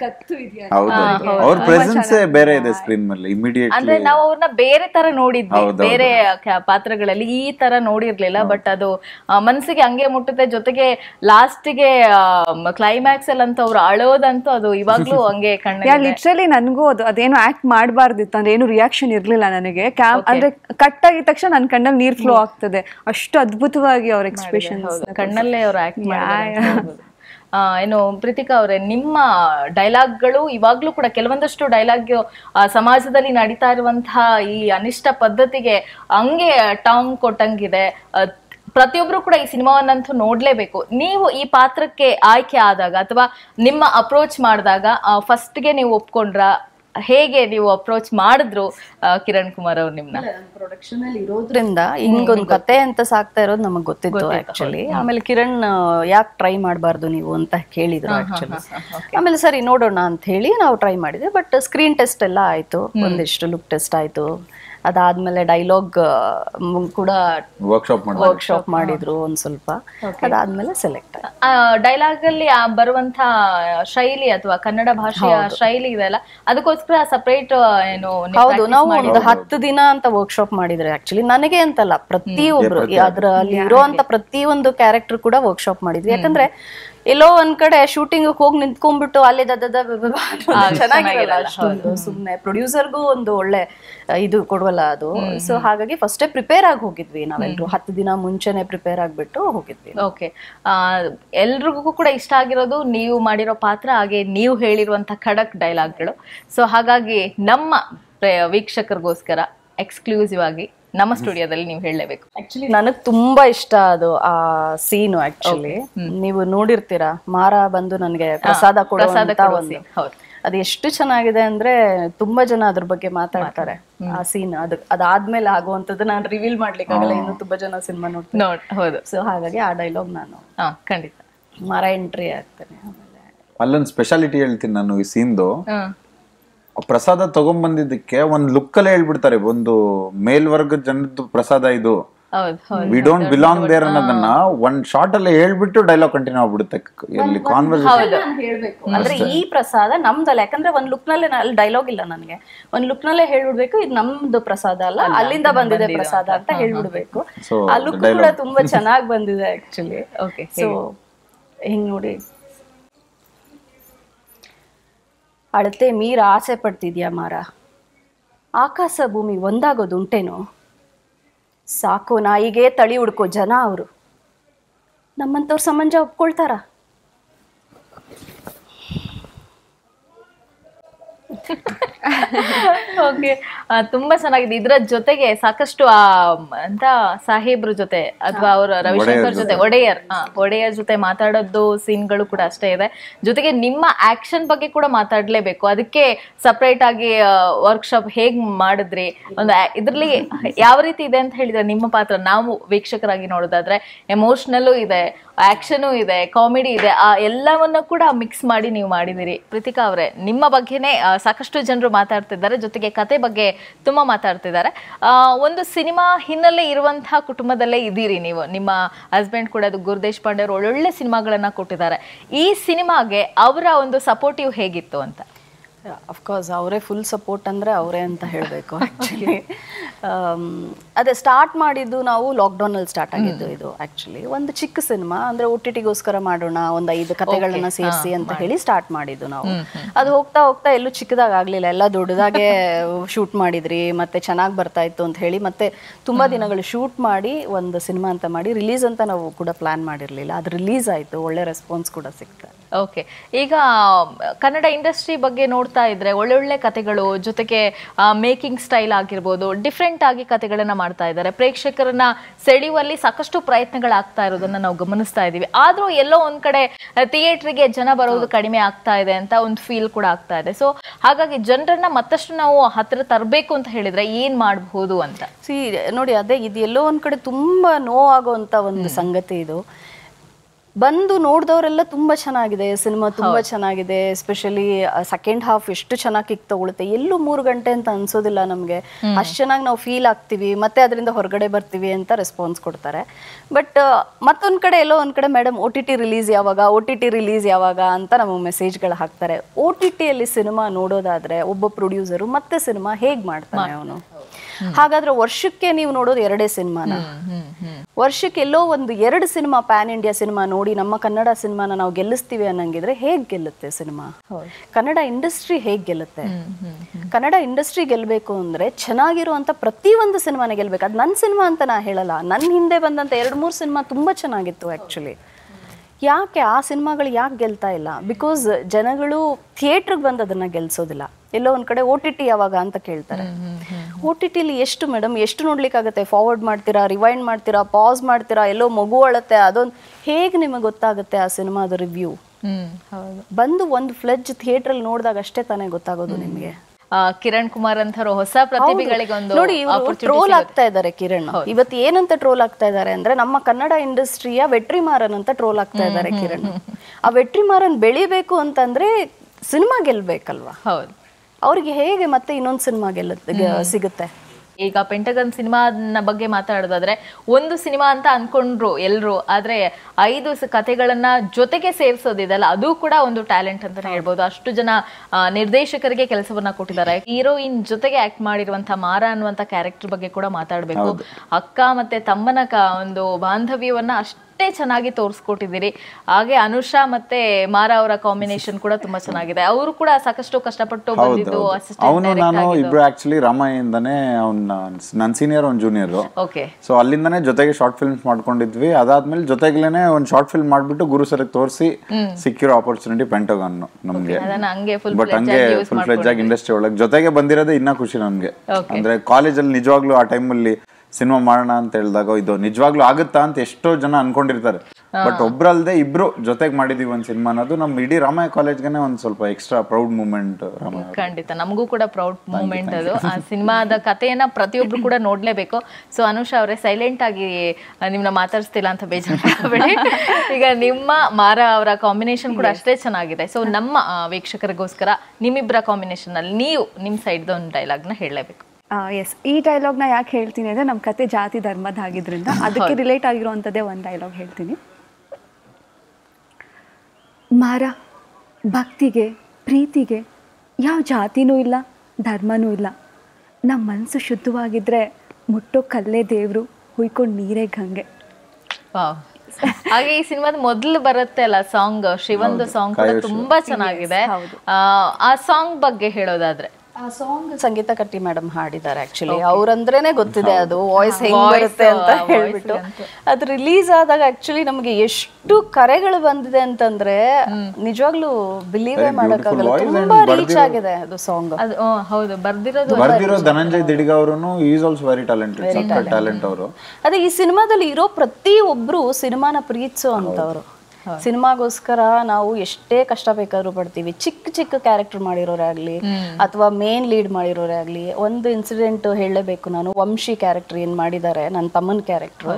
Speaker 3: ಹೌದು ಅವ್ರ ಪ್ರೆಸೆನ್ಸ್ ಬೇರೆ ಇದೆ ಸ್ಕ್ರೀನ್ ಮೇಲೆ ಇಮಿಡಿಯೇಟ್ಲಿ
Speaker 1: ಅಂದ್ರೆ ನಾವು ಅವ್ರನ್ನ ಬೇರೆ ತರ ನೋಡಿದ್ವಿ
Speaker 3: ಹೌದೌದು.
Speaker 1: ಬೇರೆ ಕ- ಪಾತ್ರಗಳಲ್ಲಿ ಈ ತರ ನೋಡಿರ್ಲಿಲ್ಲ ಬಟ್ ಅದು ಆ, ಮನ್ಸಿಗೆ ಹಂಗೆ ಮುಟ್ಟುತ್ತೆ ಜೊತೆಗೆ ಲಾಸ್ಟಿಗೆ ಕ್ಲೈಮ್ಯಾಕ್ಸ್ ಕ್ಲೈಮ್ಯಾಕ್ಸ್ ಅಲ್ಲಿ ಅಂತೂ ಅವ್ರು ಅಳೋದಂತೂ ಅದು ಇವಾಗ್ಲೂ ಹಂಗೆ
Speaker 4: ಯಾ
Speaker 1: ಕಣ್ಣ
Speaker 4: ಲಿಟ್ರಲಿ ನನಗೂ ಅದು ಅದೇನು ಆಕ್ಟ್ ಮಾಡಬಾರ್ದಿತ್ತು ಅಂದ್ರೆ ಏನು ರಿಯಾಕ್ಷನ್ ಇರ್ಲಿಲ್ಲ ನನಗೆ ಕ್ಯಾಮ್ ಅಂದ್ರೆ ಕಟ್ ಆಗಿದ ತಕ್ಷಣ ನನ್ನ ಕಣ್ಣಲ್ಲಿ ನೀರ್ ಫ್ಲೋ ಆಗ್ತದೆ ಅಷ್ಟು ಅದ್ಭುತವಾಗಿ ಅವ್ರ ಎಕ್ಸ್ಪ್ರೆಷನ್
Speaker 1: ಕಣ್ಣಲ್ಲೇ ಅವ್ರು ಆಕ್ಟ್ ಏನು ಪ್ರೀತಿಕಾ ಅವರೇ ನಿಮ್ಮ ಡೈಲಾಗ್ಗಳು ಇವಾಗ್ಲೂ ಕೂಡ ಕೆಲವೊಂದಷ್ಟು ಡೈಲಾಗ್ ಸಮಾಜದಲ್ಲಿ ನಡೀತಾ ಇರುವಂತಹ ಈ ಅನಿಷ್ಟ ಪದ್ಧತಿಗೆ ಹಂಗೆ ಟಾಂಗ್ ಕೊಟ್ಟಂಗಿದೆ ಆ, ಪ್ರತಿಯೊಬ್ರು ಕೂಡ ಈ ಸಿನಿಮಾವನ್ನಂತೂ ನೋಡ್ಲೇಬೇಕು ನೀವು ಈ ಪಾತ್ರಕ್ಕೆ ಆಯ್ಕೆ ಆದಾಗ ಅಥವಾ ನಿಮ್ಮ ಅಪ್ರೋಚ್ ಮಾಡಿದಾಗ ಫಸ್ಟ್ಗೆ ನೀವು ಒಪ್ಕೊಂಡ್ರ ಹೇಗೆ ನೀವು ಅಪ್ರೋಚ್ ಮಾಡಿದ್ರು ಆ, ಕಿರಣ್ ಕುಮಾರ್ ಅವ್ರು ನಿಮ್ನ
Speaker 2: ಪ್ರೊಡಕ್ಷನ್ ಅಲ್ಲಿ ಇರೋದ್ರಿಂದ ಹಿಂಗೊಂದು ಕತೆ ಅಂತ ಸಾಕ್ತಾ ಇರೋದು ನಮಗ್ ಗೊತ್ತಿತ್ತು ಆಕ್ಚುಲಿ ಆಮೇಲೆ ಕಿರಣ್ ಯಾಕೆ ಟ್ರೈ ಮಾಡಬಾರ್ದು ನೀವು ಅಂತ ಕೇಳಿದ್ರು ಆಕ್ಚುಲಿ ಆಮೇಲೆ ಸರಿ ನೋಡೋಣ ಅಂತ ಹೇಳಿ ನಾವು ಟ್ರೈ ಮಾಡಿದ್ವಿ ಬಟ್ ಸ್ಕ್ರೀನ್ ಟೆಸ್ಟ್ ಎಲ್ಲ ಆಯ್ತು ಒಂದಿಷ್ಟು ಲುಕ್ ಟೆಸ್ಟ್ ಆಯ್ತು ಅದಾದ್ಮೇಲೆ ಡೈಲಾಗ್ ಕೂಡ
Speaker 3: ವರ್ಕ್ಶಾಪ್ ಮಾಡಿ
Speaker 2: ವರ್ಕ್ಶಾಪ್ ಮಾಡಿದ್ರು ಒಂದ್ ಸ್ವಲ್ಪ ಅದಾದ್ಮೇಲೆ ಸೆಲೆಕ್ಟ್ ಆಯ್ತು
Speaker 1: ಡೈಲಾಗ್ ಅಲ್ಲಿ ಆ ಬರುವಂತ ಶೈಲಿ ಅಥವಾ ಕನ್ನಡ ಭಾಷೆಯ ಶೈಲಿ ಇದೆಲ್ಲ ಅದಕ್ಕೋಸ್ಕರ ಸಪರೇಟ್ ಏನು ನೀವು
Speaker 2: ಹೌದು
Speaker 1: practice
Speaker 2: ನಾವು
Speaker 1: ಮಾಡಿ-
Speaker 2: ಒಂದು ಹತ್ತು ದಿನ ಅಂತ ವರ್ಕ್ಶಾಪ್ ಮಾಡಿದ್ರೆ ಆಕ್ಚುಲಿ ನನಗೆ ಅಂತಲ್ಲ ಪ್ರತಿಯೊಬ್ರು ಅದ್ರಲ್ಲಿ ಇರೋಂತ ಪ್ರತಿಯೊಂದು ಕ್ಯಾರೆಕ್ಟರ್ ಕೂಡ ವರ್ಕ್ಶಾಪ್ ಮಾಡಿದ್ವಿ ಯಾಕಂದ್ರೆ ಎಲ್ಲೋ ಒಂದ್ ಕಡೆ ಶೂಟಿಂಗ್ ಹೋಗಿ ನಿಂತ್ಕೊಂಡ್ಬಿಟ್ಟು ಅಲ್ಲಿ ದದ ಚೆನ್ನಾಗಿರಲ್ಲ ಅಷ್ಟೊಂದು ಸುಮ್ನೆ ಪ್ರೊಡ್ಯೂಸರ್ಗೂ ಒಂದು ಒಳ್ಳೆ ಆ, ಇದು ಕೊಡುವಲ್ಲ ಅದು ಸೊ ಹಾಗಾಗಿ ಫಸ್ಟೇ ಪ್ರಿಪೇರ್ ಆಗಿ ಹೋಗಿದ್ವಿ ನಾವೆಲ್ಲರೂ ಹತ್ತು ದಿನ ಮುಂಚೆನೆ ಪ್ರಿಪೇರ್ ಆಗ್ಬಿಟ್ಟು ಹೋಗಿದ್ವಿ
Speaker 1: ಓಕೆ ಎಲ್ರಿಗೂ ಕೂಡ ಇಷ್ಟ ಆಗಿರೋದು ನೀವು ಮಾಡಿರೋ ಪಾತ್ರ ಹಾಗೆ ನೀವು ಹೇಳಿರುವಂತ ಖಡಕ್ ಡೈಲಾಗ್ಗಳು ಸೊ ಹಾಗಾಗಿ ನಮ್ಮ ಪ್ರ- ವೀಕ್ಷಕರಿಗೋಸ್ಕರ ಎಕ್ಸ್ಕ್ಲೂಸಿವ್ ಆಗಿ ನಮ್ಮ ಸ್ಟುಡಿಯೋದಲ್ಲಿ ನೀವು ಹೇಳಲೇಬೇಕು
Speaker 2: ಆಕ್ಚುಲಿ ನನಗ್ ತುಂಬಾ ಇಷ್ಟ ಅದು ಆ ಸೀನು ಆಕ್ಚುಲಿ ನೀವು ನೋಡಿರ್ತೀರಾ ಮಾರ ಬಂದು ನನಗೆ ಪ್ರಸಾದ ಕೊಡುವಂತ
Speaker 1: ಕೊಡೋ
Speaker 2: ಒಂದು
Speaker 1: scene, ಹೌದು.
Speaker 2: ಅದು ಎಷ್ಟು ಚೆನ್ನಾಗಿದೆ ಅಂದ್ರೆ ತುಂಬಾ ಜನ ಅದ್ರ ಬಗ್ಗೆ ಮಾತಾಡ್ತಾರೆ ಆ ಸೀನ್ ಅದು ಅದಾದ್ಮೇಲೆ ಆಗುವಂತದ್ದು ನಾನು ರಿವೀಲ್ ಮಾಡ್ಲಿಕ್ಕೆ ಆಗಲ್ಲ ಇನ್ನು ತುಂಬಾ ಜನ ಸಿನಿಮಾ ನೋಡ್ತಾರೆ
Speaker 1: ನೋಡ್ ಹೌದು
Speaker 2: ಸೊ ಹಾಗಾಗಿ ಆ ಡೈಲಾಗ್ ನಾನು
Speaker 1: ಹಾ ಖಂಡಿತ
Speaker 2: ಮರ ಎಂಟ್ರಿ ಆಗ್ತೇನೆ ಆಮೇಲೆ
Speaker 3: ಅಲ್ಲೊಂದು ಸ್ಪೆಷಾಲಿಟಿ ಹೇಳ್ತೀನಿ ನಾನು ಈ ಸೀನ್ದು
Speaker 1: ಹ್ಮ್
Speaker 3: ಪ್ರಸಾದ ತಗೊಂಡ್ಬಂದಿದ್ದಕ್ಕೆ ಒಂದ್ ಲುಕ್ ಅಲ್ಲೇ ಹೇಳ್ಬಿಡ್ತಾರೆ ಒಂದು ಮೇಲ್ವರ್ಗದ ಜನದ್ದು ಪ್ರಸಾದ ಇದು
Speaker 1: ಹೌದು ಹೌದು
Speaker 3: ವಿ ಡೋಂಟ್ ಬಿಲಾಂಗ್ ದೇರ್ ಅನ್ನೋದನ್ನ ಒಂದ್ ಶಾರ್ಟ್ ಅಲ್ಲೇ ಹೇಳ್ಬಿಟ್ಟು ಡೈಲಾಗ್ ಕಂಟಿನ್ಯೂ ಆಗ್ಬಿಡುತ್ತೆ ಇಲ್ಲಿ ಕಾನ್ವರ್ಸೇಷನ್
Speaker 2: ಹೇಳ್ಬೇಕು ಅಂದ್ರೆ ಈ ಪ್ರಸಾದ ನಮ್ದಲ್ಲ ಯಾಕಂದ್ರೆ ಒಂದ್ ಲುಕ್ ನಲ್ಲೇ ಅಲ್ಲಿ ಡೈಲಾಗ್ ಇಲ್ಲ ನನಗೆ ಒಂದ್ ಲುಕ್ ನಲ್ಲೇ ಹೇಳ್ಬಿಡ್ಬೇಕು ಇದು ನಮ್ದು ಪ್ರಸಾದ ಅಲ್ಲ ಅಲ್ಲಿಂದ ಬಂದಿದೆ ಪ್ರಸಾದ ಅಂತ ಹೇಳ್ಬಿಡ್ಬೇಕು
Speaker 3: So,
Speaker 2: ಆ ಲುಕ್ ಕೂಡ ತುಂಬಾ ಚೆನ್ನಾಗಿ ಬಂದಿದೆ ಆಕ್ಚುಲಿ
Speaker 1: ಓಕೆ
Speaker 2: ಸೊ ಹಿಂಗ್ ನೋಡಿ ಅಳತೆ ಮೀರ ಆಸೆ ಪಡ್ತಿದ್ಯಾ ಮಾರ ಆಕಾಶ ಭೂಮಿ ಒಂದಾಗೋದುಂಟೇನೋ ಸಾಕು ನಾಯಿಗೆ ತಳಿ ಹುಡ್ಕೋ ಜನ ಅವರು ನಮ್ಮಂತವ್ರ ಸಮಂಜ ಒಪ್ಕೊಳ್ತಾರ
Speaker 1: ಓಕೆ ತುಂಬಾ ಚೆನ್ನಾಗಿದೆ ಇದ್ರ ಜೊತೆಗೆ ಸಾಕಷ್ಟು ಆ ಮ್, ಅಂತ ಸಾಹೇಬ್ರ ಜೊತೆ ಅಥವಾ ಅವರ ರವಿಶಂಕರ್ ಜೊತೆ ಒಡೆಯರ್ ಆ, ಒಡೆಯರ್ ಜೊತೆ ಮಾತಾಡೋದು ಸೀನ್ಗಳು ಕೂಡ ಅಷ್ಟೇ ಇದೆ ಜೊತೆಗೆ ನಿಮ್ಮ ಆಕ್ಷನ್ ಬಗ್ಗೆ ಕೂಡ ಮಾತಾಡ್ಲೇಬೇಕು ಅದಕ್ಕೆ ಸಪರೇಟ್ ಆಗಿ ವರ್ಕ್ಶಾಪ್ ಹೇಗ್ ಮಾಡಿದ್ರಿ ಒಂದು ಆ- ಇದ್ರಲ್ಲಿ ಯಾವ ರೀತಿ ಇದೆ ಅಂತ ಹೇಳಿದ್ರೆ ನಿಮ್ಮ ಪಾತ್ರ ನಾವು ವೀಕ್ಷಕರಾಗಿ ನೋಡೋದಾದ್ರೆ ಎಮೋಷನಲ್ಲು ಇದೆ ಆಕ್ಷನು ಇದೆ ಕಾಮಿಡಿ ಇದೆ ಆ ಎಲ್ಲವನ್ನ ಕೂಡ ಮಿಕ್ಸ್ ಮಾಡಿ ನೀವು ಮಾಡಿದಿರಿ ಪ್ರೀತಿಕಾ ಅವರೇ ನಿಮ್ಮ ಬಗ್ಗೆನೇ ಆ, ಸಾಕಷ್ಟು ಜನರು ಮಾತಾಡ್ತಿದ್ದಾರೆ ಜೊತೆಗೆ ಕತೆ ಬಗ್ಗೆ ತುಂಬಾ ಮಾತಾಡ್ತಿದ್ದಾರೆ ಆ, ಒಂದು ಸಿನಿಮಾ ಹಿನ್ನೆಲೆ ಇರುವಂತಹ ಕುಟುಂಬದಲ್ಲೇ ಇದ್ದೀರಿ ನೀವು ನಿಮ್ಮ ಹಸ್ಬೆಂಡ್ ಕೂಡ ಅದು ಗುರುದೇಶ್ ಪಾಂಡೆ ಅವರು ಒಳ್ಳೊಳ್ಳೆ ಸಿನಿಮಾಗಳನ್ನ ಕೊಟ್ಟಿದ್ದಾರೆ ಈ ಸಿನಿಮಾಗೆ ಅವರ ಒಂದು ಸಪೋರ್ಟಿವ್ ಹೇಗಿತ್ತು ಅಂತ
Speaker 2: ಅಫ್ಕೋರ್ಸ್ ಅವರೇ ಫುಲ್ ಸಪೋರ್ಟ್ ಅಂದರೆ ಅವರೇ ಅಂತ ಹೇಳಬೇಕು ಆ್ಯಕ್ಚುಲಿ ಅದೇ ಸ್ಟಾರ್ಟ್ ಮಾಡಿದ್ದು ನಾವು ಲಾಕ್ಡೌನಲ್ಲಿ ಸ್ಟಾರ್ಟ್ ಆಗಿದ್ದು ಇದು ಆ್ಯಕ್ಚುಲಿ ಒಂದು ಚಿಕ್ಕ ಸಿನಿಮಾ ಅಂದರೆ ಒ ಟಿ ಟಿಗೋಸ್ಕರ ಮಾಡೋಣ ಒಂದು ಐದು ಕತೆಗಳನ್ನ ಸೇರಿಸಿ ಅಂತ ಹೇಳಿ ಸ್ಟಾರ್ಟ್ ಮಾಡಿದ್ದು ನಾವು ಅದು ಹೋಗ್ತಾ ಹೋಗ್ತಾ ಎಲ್ಲೂ ಚಿಕ್ಕದಾಗ ಆಗಲಿಲ್ಲ ಎಲ್ಲ ದೊಡ್ಡದಾಗೆ ಶೂಟ್ ಮಾಡಿದ್ರಿ ಮತ್ತೆ ಚೆನ್ನಾಗಿ ಬರ್ತಾ ಇತ್ತು ಅಂತ ಹೇಳಿ ಮತ್ತೆ ತುಂಬ ದಿನಗಳು ಶೂಟ್ ಮಾಡಿ ಒಂದು ಸಿನಿಮಾ ಅಂತ ಮಾಡಿ ರಿಲೀಸ್ ಅಂತ ನಾವು ಕೂಡ ಪ್ಲ್ಯಾನ್ ಮಾಡಿರಲಿಲ್ಲ ಅದು ರಿಲೀಸ್ ಆಯಿತು ಒಳ್ಳೆ ರೆಸ್ಪಾನ್ಸ್ ಕೂಡ ಸಿಕ್ತು
Speaker 1: ಓಕೆ ಈಗ ಕನ್ನಡ ಇಂಡಸ್ಟ್ರಿ ಬಗ್ಗೆ ನೋಡ್ತಾ ಇದ್ರೆ ಒಳ್ಳೊಳ್ಳೆ ಕತೆಗಳು ಜೊತೆಗೆ ಮೇಕಿಂಗ್ ಸ್ಟೈಲ್ ಆಗಿರ್ಬೋದು ಡಿಫ್ರೆಂಟ್ ಆಗಿ ಕತೆಗಳನ್ನ ಮಾಡ್ತಾ ಇದ್ದಾರೆ ಪ್ರೇಕ್ಷಕರನ್ನ ಸೆಳೆಯುವಲ್ಲಿ ಸಾಕಷ್ಟು ಪ್ರಯತ್ನಗಳಾಗ್ತಾ ಇರೋದನ್ನ ನಾವು ಗಮನಿಸ್ತಾ ಇದೀವಿ ಆದ್ರೂ ಎಲ್ಲೋ ಒಂದ್ ಕಡೆ ಥಿಯೇಟ್ರಿಗೆ ಜನ ಬರೋದು ಕಡಿಮೆ ಆಗ್ತಾ ಇದೆ ಅಂತ ಒಂದು ಫೀಲ್ ಕೂಡ ಆಗ್ತಾ ಇದೆ ಸೊ ಹಾಗಾಗಿ ಜನರನ್ನ ಮತ್ತಷ್ಟು ನಾವು ಹತ್ರ ತರಬೇಕು ಅಂತ ಹೇಳಿದ್ರೆ ಏನ್ ಮಾಡಬಹುದು ಅಂತ
Speaker 2: ಸಿ ನೋಡಿ ಅದೇ ಇದು ಎಲ್ಲೋ ಒಂದ್ ಕಡೆ ತುಂಬಾ ನೋವಾಗುವಂತ ಒಂದು ಸಂಗತಿ ಇದು ಬಂದು ನೋಡಿದವರೆಲ್ಲ ತುಂಬಾ ಚೆನ್ನಾಗಿದೆ ಸಿನಿಮಾ ತುಂಬಾ ಚೆನ್ನಾಗಿದೆ ಎಸ್ಪೆಷಲಿ ಸೆಕೆಂಡ್ ಹಾಫ್ ಎಷ್ಟು ಚೆನ್ನಾಗಿ ಕಿಕ್ ತಗೊಳುತ್ತೆ ಎಲ್ಲೂ ಮೂರು ಗಂಟೆ ಅಂತ ಅನ್ಸೋದಿಲ್ಲ ನಮಗೆ ಅಷ್ಟು ಚೆನ್ನಾಗಿ ನಾವು ಫೀಲ್ ಆಗ್ತೀವಿ ಮತ್ತೆ ಅದರಿಂದ ಹೊರಗಡೆ ಬರ್ತೀವಿ ಅಂತ ರೆಸ್ಪಾನ್ಸ್ ಕೊಡ್ತಾರೆ ಬಟ್ ಮತ್ತೊಂದ್ ಕಡೆ ಎಲ್ಲೋ ಒಂದ್ ಕಡೆ madam O T T release ಯಾವಾಗ ಒ ಟಿ ಟಿ ರಿಲೀಸ್ ಯಾವಾಗ ಅಂತ ನಮಗೆ ಮೆಸೇಜ್ಗಳು ಹಾಕ್ತಾರೆ ಒ ಟಿ ಟಿಯಲ್ಲಿ ಸಿನಿಮಾ ನೋಡೋದಾದ್ರೆ ಒಬ್ಬ ಪ್ರೊಡ್ಯೂಸರು ಮತ್ತೆ ಸಿನಿಮಾ ಹೇಗ್ ಮಾಡ್ತಾನೆ ಅವನು ಹಾಗಾದ್ರೆ ವರ್ಷಕ್ಕೆ ನೀವು ನೋಡೋದು ಎರಡೇ ಸಿನಿಮಾನ ವರ್ಷಕ್ಕೆ ಎಲ್ಲೋ ಒಂದು ಎರಡು ಸಿನಿಮಾ ಪ್ಯಾನ್ ಇಂಡಿಯಾ ಸಿನಿಮಾ ನೋಡಿ ನಮ್ಮ ಕನ್ನಡ ಸಿನಿಮಾನ ನಾವು ಗೆಲ್ಲಿಸ್ತೀವಿ ಅನ್ನಂಗಿದ್ರೆ ಹೇಗ್ ಗೆಲ್ಲುತ್ತೆ ಸಿನಿಮಾ ಕನ್ನಡ ಇಂಡಸ್ಟ್ರಿ ಹೇಗ್ ಗೆಲ್ಲುತ್ತೆ ಕನ್ನಡ ಇಂಡಸ್ಟ್ರಿ ಗೆಲ್ಬೇಕು ಅಂದ್ರೆ ಚೆನ್ನಾಗಿರುವಂತ ಪ್ರತಿಯೊಂದು ಸಿನಿಮಾನ ಗೆಲ್ಬೇಕು ಅದು ನನ್ನ ಸಿನಿಮಾ ಅಂತ ನಾ ಹೇಳಲ್ಲ ನನ್ನ ಹಿಂದೆ ಬಂದಂತ ಎರಡು ಮೂರು ಸಿನಿಮಾ ತುಂಬಾ ಚೆನ್ನಾಗಿತ್ತು ಆಕ್ಚುಲಿ ಯಾಕೆ ಆ ಸಿನಿಮಾಗಳು ಯಾಕೆ ಗೆಲ್ತಾ ಇಲ್ಲ ಬಿಕಾಸ್ ಜನಗಳು ಥಿಯೇಟ್ರಿಗೆ ಬಂದು ಅದನ್ನ ಗೆಲ್ಸೋದಿಲ್ಲ ಎಲ್ಲೋ ಒಂದ್ ಕಡೆ ಓ ಟಿ ಟಿ ಯಾವಾಗ ಅಂತ ಕೇಳ್ತಾರೆ ಓ ಟಿ ಟಿಲಿ ಎಷ್ಟು ಮೇಡಮ್ ಎಷ್ಟು ನೋಡ್ಲಿಕ್ಕಾಗತ್ತೆ ಫಾರ್ವರ್ಡ್ ಮಾಡ್ತೀರಾ ರಿವೈಂಡ್ ಮಾಡ್ತೀರಾ ಪಾಸ್ ಮಾಡ್ತೀರಾ ಎಲ್ಲೋ ಮಗು ಅಳತ್ತೆ ಅದೊಂದು ಹೇಗೆ ನಿಮಗೆ ಗೊತ್ತಾಗುತ್ತೆ ಆ ಸಿನಿಮಾದ ರಿವ್ಯೂ
Speaker 1: ಹ್ಮ್ ಹೌದು
Speaker 2: ಬಂದು ಒಂದು ಫ್ಲೆಜ್ ಥಿಯೇಟ್ರಲ್ಲಿ ನೋಡಿದಾಗ ಅಷ್ಟೇ ತಾನೇ ಗೊತ್ತಾಗೋದು ನಿಮಗೆ
Speaker 1: ಆ, ಕಿರಣ್ ಕುಮಾರ್ ಅಂತಾರೋ ಹೊಸ ಪ್ರತಿಭೆಗಳಿಗೆ ಒಂದು
Speaker 2: ನೋಡಿ ಟ್ರೋಲ್ ಆಗ್ತಾ ಇದ್ದಾರೆ ಕಿರಣ್ ಇವತ್ತು ಏನಂತ ಟ್ರೋಲ್ ಆಗ್ತಾ ಇದ್ದಾರೆ ಅಂದ್ರೆ ನಮ್ಮ ಕನ್ನಡ ಇಂಡಸ್ಟ್ರಿಯ ವೆಟ್ರಿಮಾರನ್ ಅಂತ ಟ್ರೋಲ್ ಆಗ್ತಾ ಇದ್ದಾರೆ ಕಿರಣ್ ಆ ವೆಟ್ರಿಮಾರನ್ ಬೆಳಿಬೇಕು ಅಂತಂದ್ರೆ ಸಿನಿಮಾ ಗೆಲ್ಬೇಕಲ್ವಾ
Speaker 1: ಹೌದು
Speaker 2: ಅವ್ರಿಗೆ ಹೇಗೆ ಮತ್ತೆ ಇನ್ನೊಂದು ಸಿನಿಮಾ ಗೆಲ್ಲುತ್ತೆ ಗೆ- ಸಿಗುತ್ತೆ
Speaker 1: ಈಗ ಪೆಂಟಗನ್ ಸಿನಿಮಾನ ಬಗ್ಗೆ ಮಾತಾಡೋದಾದ್ರೆ ಒಂದು ಸಿನಿಮಾ ಅಂತ ಅನ್ಕೊಂಡ್ರು ಎಲ್ರು ಆದ್ರೆ ಐದು ಸ- ಕಥೆಗಳನ್ನ ಜೊತೆಗೆ ಸೇರಿಸೋದಿದೆಲ್ಲ ಅದು ಕೂಡ ಒಂದು ಟ್ಯಾಲೆಂಟ್ ಅಂತಾನೆ ಹೇಳ್ಬೋದು ಅಷ್ಟು ಜನ ಆ, ನಿರ್ದೇಶಕರಿಗೆ ಕೆಲಸವನ್ನ ಕೊಟ್ಟಿದ್ದಾರೆ ಹೀರೋಯಿನ್ ಜೊತೆಗೆ ಆಕ್ಟ್ ಮಾಡಿರುವಂತ ಮಾರ ಅನ್ನುವಂತ ಕ್ಯಾರೆಕ್ಟರ್ ಬಗ್ಗೆ ಕೂಡ ಮಾತಾಡ್ಬೇಕು ಅಕ್ಕ ಮತ್ತೆ ತಮ್ಮನ ಕ- ಒಂದು ಬಾಂಧವ್ಯವನ್ನ ಅಷ್ಟೇ ಚೆನ್ನಾಗಿ ತೋರಿಸ್ಕೊಟ್ಟಿದ್ದೀರಿ ಹಾಗೆ ಅನುಷಾ ಮತ್ತೆ ಮಾರ ಅವರ ಕಾಂಬಿನೇಷನ್ ಕೂಡ ತುಂಬಾ ಚೆನ್ನಾಗಿದೆ ಅವರು ಕೂಡ ಸಾಕಷ್ಟು ಕಷ್ಟಪಟ್ಟು ಬಂದಿದ್ದು
Speaker 3: ಅವನು
Speaker 1: ಅಸಿಸ್ಟೆಂಟ್
Speaker 3: ನಾನು ಇಬ್ರು ಆಕ್ಚುಲಿ ರಾಮಾಯಿಂದಾನೆ ಅವ್ನ ನನ್ ಸೀನಿಯರ್ ಅವ್ನ ಜೂನಿಯರ್
Speaker 1: ಓಕೆ
Speaker 3: ಸೊ ಅಲ್ಲಿಂದಾನೆ ಜೊತೆಗೆ ಶಾರ್ಟ್ ಫಿಲ್ಮ್ಸ್ ಮಾಡ್ಕೊಂಡಿದ್ವಿ ಅದಾದ್ಮೇಲೆ ಜೊತೆಗ್ಲೇನೆ ಒಂದ್ ಶಾರ್ಟ್ ಫಿಲ್ಮ್ ಮಾಡ್ಬಿಟ್ಟು ಗುರು ಸರ್ಗೆ ತೋರಿಸಿ ಸಿಕ್ಕಿರೋ ಆಪರ್ಚುನಿಟಿ ಪೆಂಟಗಾನ್ ನಮ್ಗೆ
Speaker 1: ಅದನ್ನ ಹಂಗೆ ಫುಲ್
Speaker 3: ಬಟ್ ಹಂಗೆ ಫುಲ್ ಫ್ಲೆಜ್ ಆಗಿ ಇಂಡಸ್ಟ್ರಿ ಒಳಗೆ ಜೊತೆಗೆ ಬಂದಿರೋದೇ ಇನ್ನ ಖುಷಿ ನಮ್ಗೆ
Speaker 1: Okay.
Speaker 3: ಅಂದ್ರೆ ಕಾಲೇಜಲ್ಲಿ ನಿಜವಾಗ್ಲೂ ಆ ಟೈಮಲ್ಲಿ ಸಿನಿಮಾ ಮಾಡೋಣ ಅಂತ ಹೇಳಿದಾಗ ಇದು ನಿಜವಾಗ್ಲೂ ಆಗುತ್ತಾ ಅಂತ ಎಷ್ಟೋ ಜನ ಅನ್ಕೊಂಡಿರ್ತಾರೆ ಬಟ್ ಒಬ್ರಲ್ದೆ ಇಬ್ರು ಜೊತೆಗೆ ಮಾಡಿದೀವಿ ಒಂದ್ ಸಿನಿಮಾ ಅನ್ನೋದು ನಮ್ ಇಡೀ ರಾಮಯ್ಯ ಕಾಲೇಜ್ಗೆನೆ ಒಂದ್ ಸ್ವಲ್ಪ ಎಕ್ಸ್ಟ್ರಾ ಪ್ರೌಡ್ ಮೂಮೆಂಟ್ ರಾಮಯ್ಯ
Speaker 1: ಖಂಡಿತ ನಮಗೂ ಕೂಡ ಪ್ರೌಡ್ ಮೂಮೆಂಟ್ ಅದು ಆ ಸಿನಿಮಾದ ಕಥೆಯನ್ನ ಪ್ರತಿಯೊಬ್ರು ಕೂಡ ನೋಡ್ಲೇಬೇಕು ಸೊ ಅನುಷಾ ಅವರೇ ಸೈಲೆಂಟ್ ಆಗಿ ಆ, ನಿಮ್ನ ಮಾತಾಡಿಸ್ತಿಲ್ಲ ಅಂತ ಬೇಜಾರಾಗಬೇಡಿ ಈಗ ನಿಮ್ಮ ಮಾರ ಅವರ ಕಾಂಬಿನೇಷನ್ ಕೂಡ ಅಷ್ಟೇ ಚೆನ್ನಾಗಿದೆ ಸೊ ನಮ್ಮ ಆ, ವೀಕ್ಷಕರಿಗೋಸ್ಕರ ನಿಮ್ಮಿಬ್ಬರ ಕಾಂಬಿನೇಷನ್ ಅಲ್ಲಿ ನೀವು ನಿಮ್ ಸೈಡ್ ಒಂದು ಡೈಲಾಗ್ ನ ಹೇಳಲೇಬೇಕು
Speaker 4: ಎಸ್ ಈ ಡೈಲಾಗ್ನ ಯಾಕೆ ಹೇಳ್ತೀನಿ ಅಂದರೆ ನಮ್ಮ ಕತೆ ಜಾತಿ ಧರ್ಮದ ಆಗಿದ್ರಿಂದ ಅದಕ್ಕೆ ರಿಲೇಟ್ ಆಗಿರುವಂಥದ್ದೇ ಒಂದು ಡೈಲಾಗ್ ಹೇಳ್ತೀನಿ ಮಾರ ಭಕ್ತಿಗೆ ಪ್ರೀತಿಗೆ ಯಾವ ಜಾತಿನೂ ಇಲ್ಲ ಧರ್ಮನೂ ಇಲ್ಲ ನಮ್ಮ ಮನಸ್ಸು ಶುದ್ಧವಾಗಿದ್ದರೆ ಮುಟ್ಟೋ ಕಲ್ಲೇ ದೇವರು ಹುಯ್ಕೊಂಡು ನೀರೇ ಗಂಗೆ
Speaker 1: ವಾವ್ ಹಾಗೆ ಈ ಸಿನಿಮಾದ ಮೊದಲು ಬರುತ್ತೆ ಅಲ್ಲ ಸಾಂಗ್ ಶಿವಂದು ಸಾಂಗ್ ಕೂಡ ತುಂಬಾ ಚೆನ್ನಾಗಿದೆ ಆ, ಆ ಸಾಂಗ್ ಬಗ್ಗೆ ಹೇಳೋದಾದ್ರೆ
Speaker 2: ಆ ಸಾಂಗ್ ಸಂಗೀತ ಕಟ್ಟಿ ಮೇಡಮ್ ಹಾಡಿದ್ದಾರೆ ಆಕ್ಚುಲಿ ಅವ್ರಂದ್ರೇನೆ ಗೊತ್ತಿದೆ ಅದು ವಾಯ್ಸ್ ಹೆಂಗ್ ಬರುತ್ತೆ ಅಂತ ಹೇಳ್ಬಿಟ್ಟು ಅದು ರಿಲೀಸ್ ಆದಾಗ ಆಕ್ಚುಲಿ ನಮಗೆ ಎಷ್ಟು ಕರೆಗಳು ಬಂದಿದೆ ಅಂತಂದ್ರೆ ನಿಜವಾಗ್ಲೂ ಬಿಲೀವೇ ಮಾಡಕ್ಕಾಗಲ್ಲ
Speaker 3: voice and
Speaker 2: ತುಂಬಾ ರೀಚ್
Speaker 3: ಬರ್ದಿರೋ-
Speaker 2: ಆಗಿದೆ ಅದು ಸಾಂಗ್
Speaker 1: ಅದು ಆ, ಹೌದು ಬರ್ದಿರೋದು
Speaker 3: ಬರ್ದಿರೋ ಧನಂಜಯ್ ದಿಡಿಗ ಅವರು ಈಸ್ ಆಲ್ಸೋ ವೆರಿ ಟ್ಯಾಲೆಂಟೆಡ್ ಸಕ್ಕ ಟ್ಯಾಲೆಂಟ್ ಅವರು
Speaker 2: ಅದೇ ಈ ಸಿನಿಮಾದಲ್ಲಿ ಇರೋ ಪ್ರತಿ ಒಬ್ರು ಸಿನಿಮಾನ ಪ್ರೀತಿಸೋ ಅಂತವ್ರು ಸಿನಿಮಾಗೋಸ್ಕರ ನಾವು ಎಷ್ಟೇ ಕಷ್ಟ ಬೇಕಾದ್ರೂ ಪಡ್ತೀವಿ ಚಿಕ್ಕ ಚಿಕ್ಕ ಕ್ಯಾರೆಕ್ಟರ್ ಮಾಡಿರೋರೇ ಆಗ್ಲಿ ಅಥವಾ ಮೇನ್ ಲೀಡ್ ಮಾಡಿರೋರೇ ಆಗ್ಲಿ ಒಂದು ಇನ್ಸಿಡೆಂಟ್ ಹೇಳಲೇಬೇಕು ನಾನು ವಂಶಿ ಕ್ಯಾರೆಕ್ಟರ್ ಏನ್ ಮಾಡಿದ್ದಾರೆ ನನ್ನ ತಮ್ಮನ ಕ್ಯಾರೆಕ್ಟರ್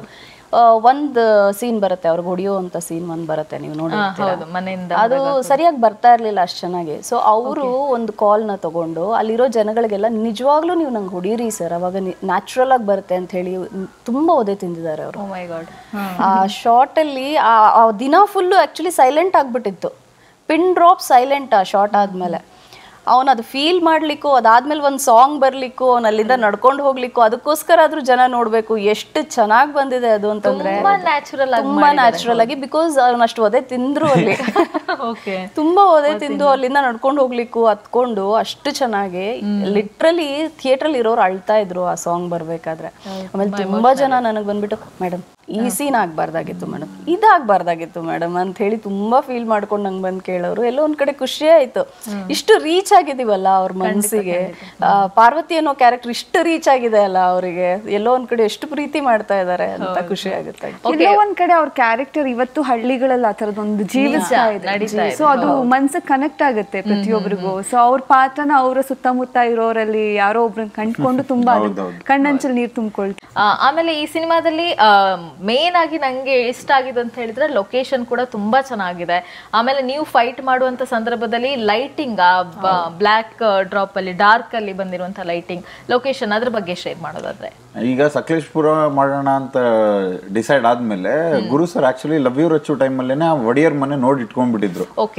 Speaker 2: ಒಂದ್ ಸೀನ್ ಬರುತ್ತೆ ಅವ್ರಿಗೆ ಹೊಡಿಯೋ ಅಂತ ಸೀನ್ ಒಂದ್ ಬರುತ್ತೆ ನೀವು ನೋಡಿ
Speaker 1: ಹೌದು ಮನೆಯಿಂದ
Speaker 2: ಅದು ಸರಿಯಾಗಿ ಬರ್ತಾ ಇರ್ಲಿಲ್ಲ ಅಷ್ಟ್ ಚೆನ್ನಾಗಿ ಸೊ ಅವರು ಒಂದು ಕಾಲ್ ನ ತಗೊಂಡು ಅಲ್ಲಿರೋ ಜನಗಳಿಗೆಲ್ಲ ನಿಜವಾಗ್ಲೂ ನೀವು ನಂಗೆ ಹೊಡೀರಿ ಸರ್ ಅವಾಗ ನ್ಯಾಚುರಲ್ ಆಗಿ ಬರುತ್ತೆ ಅಂತ ಹೇಳಿ ತುಂಬಾ ಒದೆ ತಿಂದಿದ್ದಾರೆ ಅವರು
Speaker 1: ಓ ಮೈ ಗಾಡ್
Speaker 2: ಆ ಶಾರ್ಟ್ ಅಲ್ಲಿ ಆ ಆ ದಿನ ಫುಲ್ಲು ಆಕ್ಚುಲಿ ಸೈಲೆಂಟ್ ಆಗ್ಬಿಟ್ಟಿತ್ತು ಪಿನ್ ಡ್ರಾಪ್ ಸೈಲೆಂಟ್ ಆ ಶಾರ್ಟ್ ಆದ್ಮೇಲೆ ಅವನು ಅದು ಫೀಲ್ ಮಾಡ್ಲಿಕ್ಕೂ ಅದಾದ್ಮೇಲೆ ಒಂದು ಸಾಂಗ್ ಬರ್ಲಿಕ್ಕೂ ಅವ್ನು ಅಲ್ಲಿಂದ ನಡ್ಕೊಂಡು ಹೋಗ್ಲಿಕ್ಕೂ ಅದಕ್ಕೋಸ್ಕರ ಆದ್ರೂ ಜನ ನೋಡ್ಬೇಕು ಎಷ್ಟು ಚೆನ್ನಾಗಿ ಬಂದಿದೆ ಅದು ಅಂತಂದ್ರೆ
Speaker 1: ತುಂಬಾ ನ್ಯಾಚುರಲ್ ಆಗಿ
Speaker 2: ತುಂಬಾ ನ್ಯಾಚುರಲ್ ಆಗಿ ಬಿಕಾಸ್ ಅವ್ನ ಅಷ್ಟು ಒದೆ ತಿಂದ್ರು ಅಲ್ಲಿ
Speaker 1: ಓಕೆ
Speaker 2: ತುಂಬಾ ಒದೆ ತಿಂದು ಅಲ್ಲಿಂದ ನಡ್ಕೊಂಡು ಹೋಗ್ಲಿಕ್ಕೂ ಹತ್ಕೊಂಡು ಅಷ್ಟು ಚೆನ್ನಾಗಿ ಲಿಟ್ರಲಿ ಥಿಯೇಟ್ರಲ್ಲಿ ಇರೋರು ಅಳ್ತಾ ಇದ್ರು ಆ ಸಾಂಗ್ ಬರ್ಬೇಕಾದ್ರೆ ಆಮೇಲೆ ತುಂಬಾ ಜನ ನನಗೆ ಬಂದ್ಬಿಟ್ಟು ಮೇಡಮ್ ಈ ಸೀನ್ ಆಗ್ಬಾರ್ದಾಗಿತ್ತು ಮೇಡಮ್ ಇದಾಗ್ಬಾರ್ದಾಗಿತ್ತು ಮೇಡಮ್ ಅಂತ ಹೇಳಿ ತುಂಬಾ ಫೀಲ್ ಮಾಡ್ಕೊಂಡು ನಂಗೆ ಬಂದು ಕೇಳೋರು ಎಲ್ಲೋ ಒಂದ್ ಕಡೆ ಖುಷಿ ಆಯ್ತು ಇಷ್ಟು ರೀಚ್ ಆಗಿದೀವಲ್ಲ ಅವ್ರ ಮನಸ್ಸಿಗೆ ಪಾರ್ವತಿ ಅನ್ನೋ ಕ್ಯಾರೆಕ್ಟರ್ ಇಷ್ಟು ರೀಚ್ ಆಗಿದೆ ಅಲ್ಲ ಅವರಿಗೆ ಎಲ್ಲೋ ಒಂದ್ ಕಡೆ ಎಷ್ಟು ಪ್ರೀತಿ ಮಾಡ್ತಾ ಇದ್ದಾರೆ ಅಂತ ಖುಷಿ ಆಗುತ್ತೆ
Speaker 4: ಎಲ್ಲೋ ಒಂದ್ ಕಡೆ ಅವ್ರ ಕ್ಯಾರೆಕ್ಟರ್ ಇವತ್ತು ಹಳ್ಳಿಗಳಲ್ಲಿ ಆ ತರದೊಂದು ಜೀವಿಸ್ತಾ ಇದೆ ಸೊ ಅದು ಮನ್ಸಿಗೆ ಕನೆಕ್ಟ್ ಆಗುತ್ತೆ ಪ್ರತಿಯೊಬ್ಬರಿಗೂ ಸೊ ಅವ್ರ ಪಾತ್ರನ ಅವರ ಸುತ್ತಮುತ್ತ ಇರೋರಲ್ಲಿ ಯಾರೋ ಒಬ್ರನ್ನ ಕಂಡ್ಕೊಂಡು ತುಂಬಾ ಅದು ಕಣ್ಣಂಚಲ್ಲಿ ನೀರ್ ತುಂಬಿಕೊಳ್ತಾರೆ
Speaker 1: ಆ, ಆಮೇಲೆ ಈ ಸಿನಿಮಾದಲ್ಲಿ ಮೇನ್ ಆಗಿ ನಂಗೆ ಇಷ್ಟ ಆಗಿದೆ ಅಂತ ಹೇಳಿದ್ರೆ ಲೊಕೇಶನ್ ಕೂಡ ತುಂಬಾ ಚೆನ್ನಾಗಿದೆ ಆಮೇಲೆ ನೀವು ಫೈಟ್ ಮಾಡುವಂತ ಸಂದರ್ಭದಲ್ಲಿ ಲೈಟಿಂಗ್ ಬ್ಲ್ಯಾಕ್ ಡ್ರಾಪ್ ಅಲ್ಲಿ ಡಾರ್ಕ್ ಅಲ್ಲಿ ಬಂದಿರುವಂತ ಲೈಟಿಂಗ್ ಲೊಕೇಶನ್ ಅದ್ರ ಬಗ್ಗೆ ಶೇರ್ ಮಾಡೋದಾದ್ರೆ
Speaker 3: ಈಗ ಸಕಲೇಶ್ಪುರ ಮಾಡೋಣ ಅಂತ ಡಿಸೈಡ್ ಆದ್ಮೇಲೆ Guru sir actually love you Rachchu ಟೈಮಲ್ಲೇನೆ ಆ ಒಡೆಯರ್ ಮನೆ ನೋಡಿ ಇಟ್ಕೊಂಡ್ಬಿಟ್ಟಿದ್ರು
Speaker 1: ಓಕೆ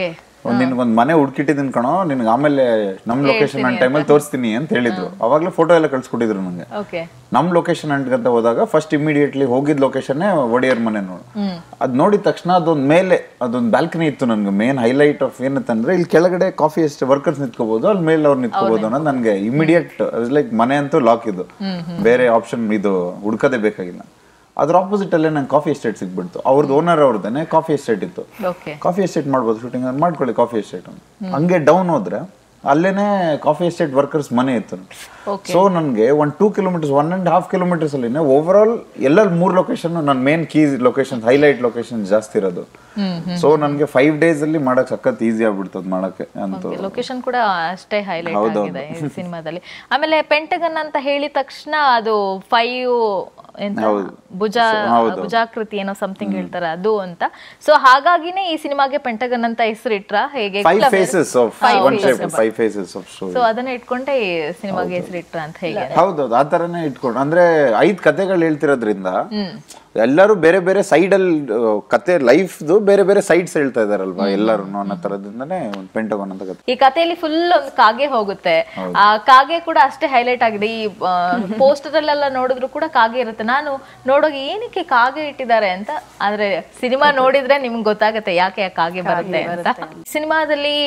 Speaker 3: ಒಂದ್ ನಿನ್ಗೊಂದ್ ಮನೆ ಹುಡ್ಕಿಟ್ಟಿದ್ದೀನಿ ಕಣೋ ನಿನ್ಗೆ ಆಮೇಲೆ ನಮ್ ಲೊಕೇಶನ್ ನನ್ನ ಟೈಮಲ್ಲಿ ತೋರಿಸ್ತೀನಿ ಅಂತ ಹೇಳಿದ್ರು ಅವಾಗ್ಲೇ ಫೋಟೋ ಎಲ್ಲ ಕಳ್ಸ್ಕೊಟ್ಟಿದ್ರು ನಂಗೆ
Speaker 1: ಓಕೆ
Speaker 3: ನಮ್ ಲೊಕೇಶನ್ ಅಂತ ಹೋದಾಗ ಫಸ್ಟ್ ಇಮಿಡಿಯೇಟ್ಲಿ ಹೋಗಿದ್ ಲೊಕೇಶನ್ ಒಡೆಯರ್ ಮನೆ ನೋಡು ಅದ್ ನೋಡಿದ ತಕ್ಷಣ ಅದೊಂದ್ ಮೇಲೆ ಅದೊಂದ್ ಬ್ಯಾಲ್ಕನಿ ಇತ್ತು ನನ್ಗೆ ಮೇನ್ ಹೈಲೈಟ್ ಆಫ್ ಏನಂತಂದ್ರೆ ಇಲ್ಲಿ ಕೆಳಗಡೆ ಕಾಫಿ ಎಷ್ಟು ವರ್ಕರ್ಸ್ ನಿಂತ್ಕೋಬಹುದು ಅಲ್ಲಿ ಮೇಲೆ ಅವ್ರು ನಿಂತ್ಕೋಬಹುದು ಅನ್ನೋದು ನನ್ಗೆ ಇಮಿಡಿಯೇಟ್ ಲೈಕ್ ಮನೆ ಅಂತೂ ಲಾಕ್ ಇದು ಬೇರೆ ಆಪ್ಷನ್ ಇದು ಹುಡ್ಕದೇ ಬೇಕಾಗಿಲ್ಲ ಅದ್ರ ಆಪೋಸಿಟ್ ಅಲ್ಲೇ ನಂಗೆ ಕಾಫಿ ಎಸ್ಟೇಟ್ ಸಿಗ್ಬಿಡ್ತು ಅವ್ರದ್ದು ಓನರ್ ಅವ್ರದ್ದೇನೆ ಕಾಫಿ ಎಸ್ಟೇಟ್ ಇತ್ತು
Speaker 1: ಓಕೆ
Speaker 3: ಕಾಫಿ ಎಸ್ಟೇಟ್ ಮಾಡ್ಬೋದು ಶೂಟಿಂಗ್ ಮಾಡ್ಕೊಳ್ಳಿ ಕಾಫಿ ಎಸ್ಟೇಟ್ ಹಂಗೆ ಡೌನ್ ಹೋದ್ರೆ ಅಲ್ಲೇನೆ ಕಾಫಿ ಎಸ್ಟೇಟ್ ವರ್ಕರ್ಸ್ ಮನೆ ಇತ್ತು ಸೊ ನನ್ಗೆ one two kilometres one and half kilometres ಅಲ್ಲಿ ಓವರ್ ಆಲ್ ಎಲ್ಲಲ್ಲಿ ಮೂರ್ ಲೊಕೇಶನ್ ನನ್ನ main keys location highlight location ಜಾಸ್ತಿ ಇರೋದು ಸೊ ನನ್ಗೆ ಫೈವ್ ಡೇಸ್ ಅಲ್ಲಿ ಮಾಡಕ್ ಸಖತ್ ಈಸಿ ಆಗ್ಬಿಡ್ತದ ಮಾಡಕ್ಕೆ ಅಂತ
Speaker 1: ಲೊಕೇಶನ್ ಕೂಡ ಅಷ್ಟೇ ಹೈಲೈಟ್ ಆಗಿದೆ ಈ ಸಿನಿಮಾದಲ್ಲಿ ಆಮೇಲೆ ಪೆಂಟಗನ್ ಅಂತ ಹೇಳಿದ ತಕ್ಷಣ ಅದು ಫೈವ್ ಎಂತ ಭುಜ ಭುಜಾಕೃತಿ ಏನೋ ಸಮಥಿಂಗ್ ಹೇಳ್ತಾರೆ ಅದು ಅಂತ ಸೊ ಹಾಗಾಗಿನೇ ಈ ಸಿನಿಮಾಗೆ ಪೆಂಟಗನ್ ಅಂತ ಹೆಸರಿಟ್ರ ಹೇಗೆ
Speaker 3: five faces of one shape five faces of story
Speaker 1: so ಅದನ್ನ ಇಟ್ಕೊಂಡೆ ಈ ಸಿನಿಮಾಗೆ ಹೆಸರಿಟ್ರ ಅಂತ ಹೇಗೆ
Speaker 3: ಹೌದೌದು ಆ ತರನೇ ಇಟ್ಕೊಂಡು ಅಂದ್ರೆ ಐದ್ ಕತೆಗಳು ಹೇಳ್ತಿರೋದ್ರಿಂದ ಎಲ್ಲರೂ ಬೇರೆ ಬೇರೆ ಸೈಡ್ ಅಲ್ಲಿ ಆ, ಕತೆ ಲೈಫ್ದು ಬೇರೆ ಬೇರೆ ಸೈಡ್ಸ್ ಹೇಳ್ತಾ ಇದಾರಲ್ವಾ ಎಲ್ಲರೂ ಅನ್ನೋ ತರದಿಂದನೇ ಒಂದು ಪೆಂಟಗೋನ್ ಅಂತ ಕತೆ
Speaker 1: ಈ ಕಥೆಯಲ್ಲಿ ಫುಲ್ ಒಂದು ಕಾಗೆ ಹೋಗುತ್ತೆ ಆ ಕಾಗೆ ಕೂಡ ಅಷ್ಟೇ ಹೈಲೈಟ್ ಆಗಿದೆ ಈ ಪೋಸ್ಟರ್ ಅಲ್ಲೆಲ್ಲ ನೋಡಿದ್ರು ಕೂಡ ಕಾಗೆ ಇರುತ್ತೆ ನಾನು ನೋಡೋಕೆ ಏನಕ್ಕೆ ಕಾಗೆ ಇಟ್ಟಿದ್ದಾರೆ ಅಂತ ಆದ್ರೆ ಸಿನಿಮಾ ನೋಡಿದ್ರೆ ನಿಮ್ಗೆ ಗೊತ್ತಾಗತ್ತೆ ಯಾಕೆ ಆ ಕಾಗೆ ಬರುತ್ತೆ ಅಂತ ಸಿನಿಮಾದಲ್ಲಿ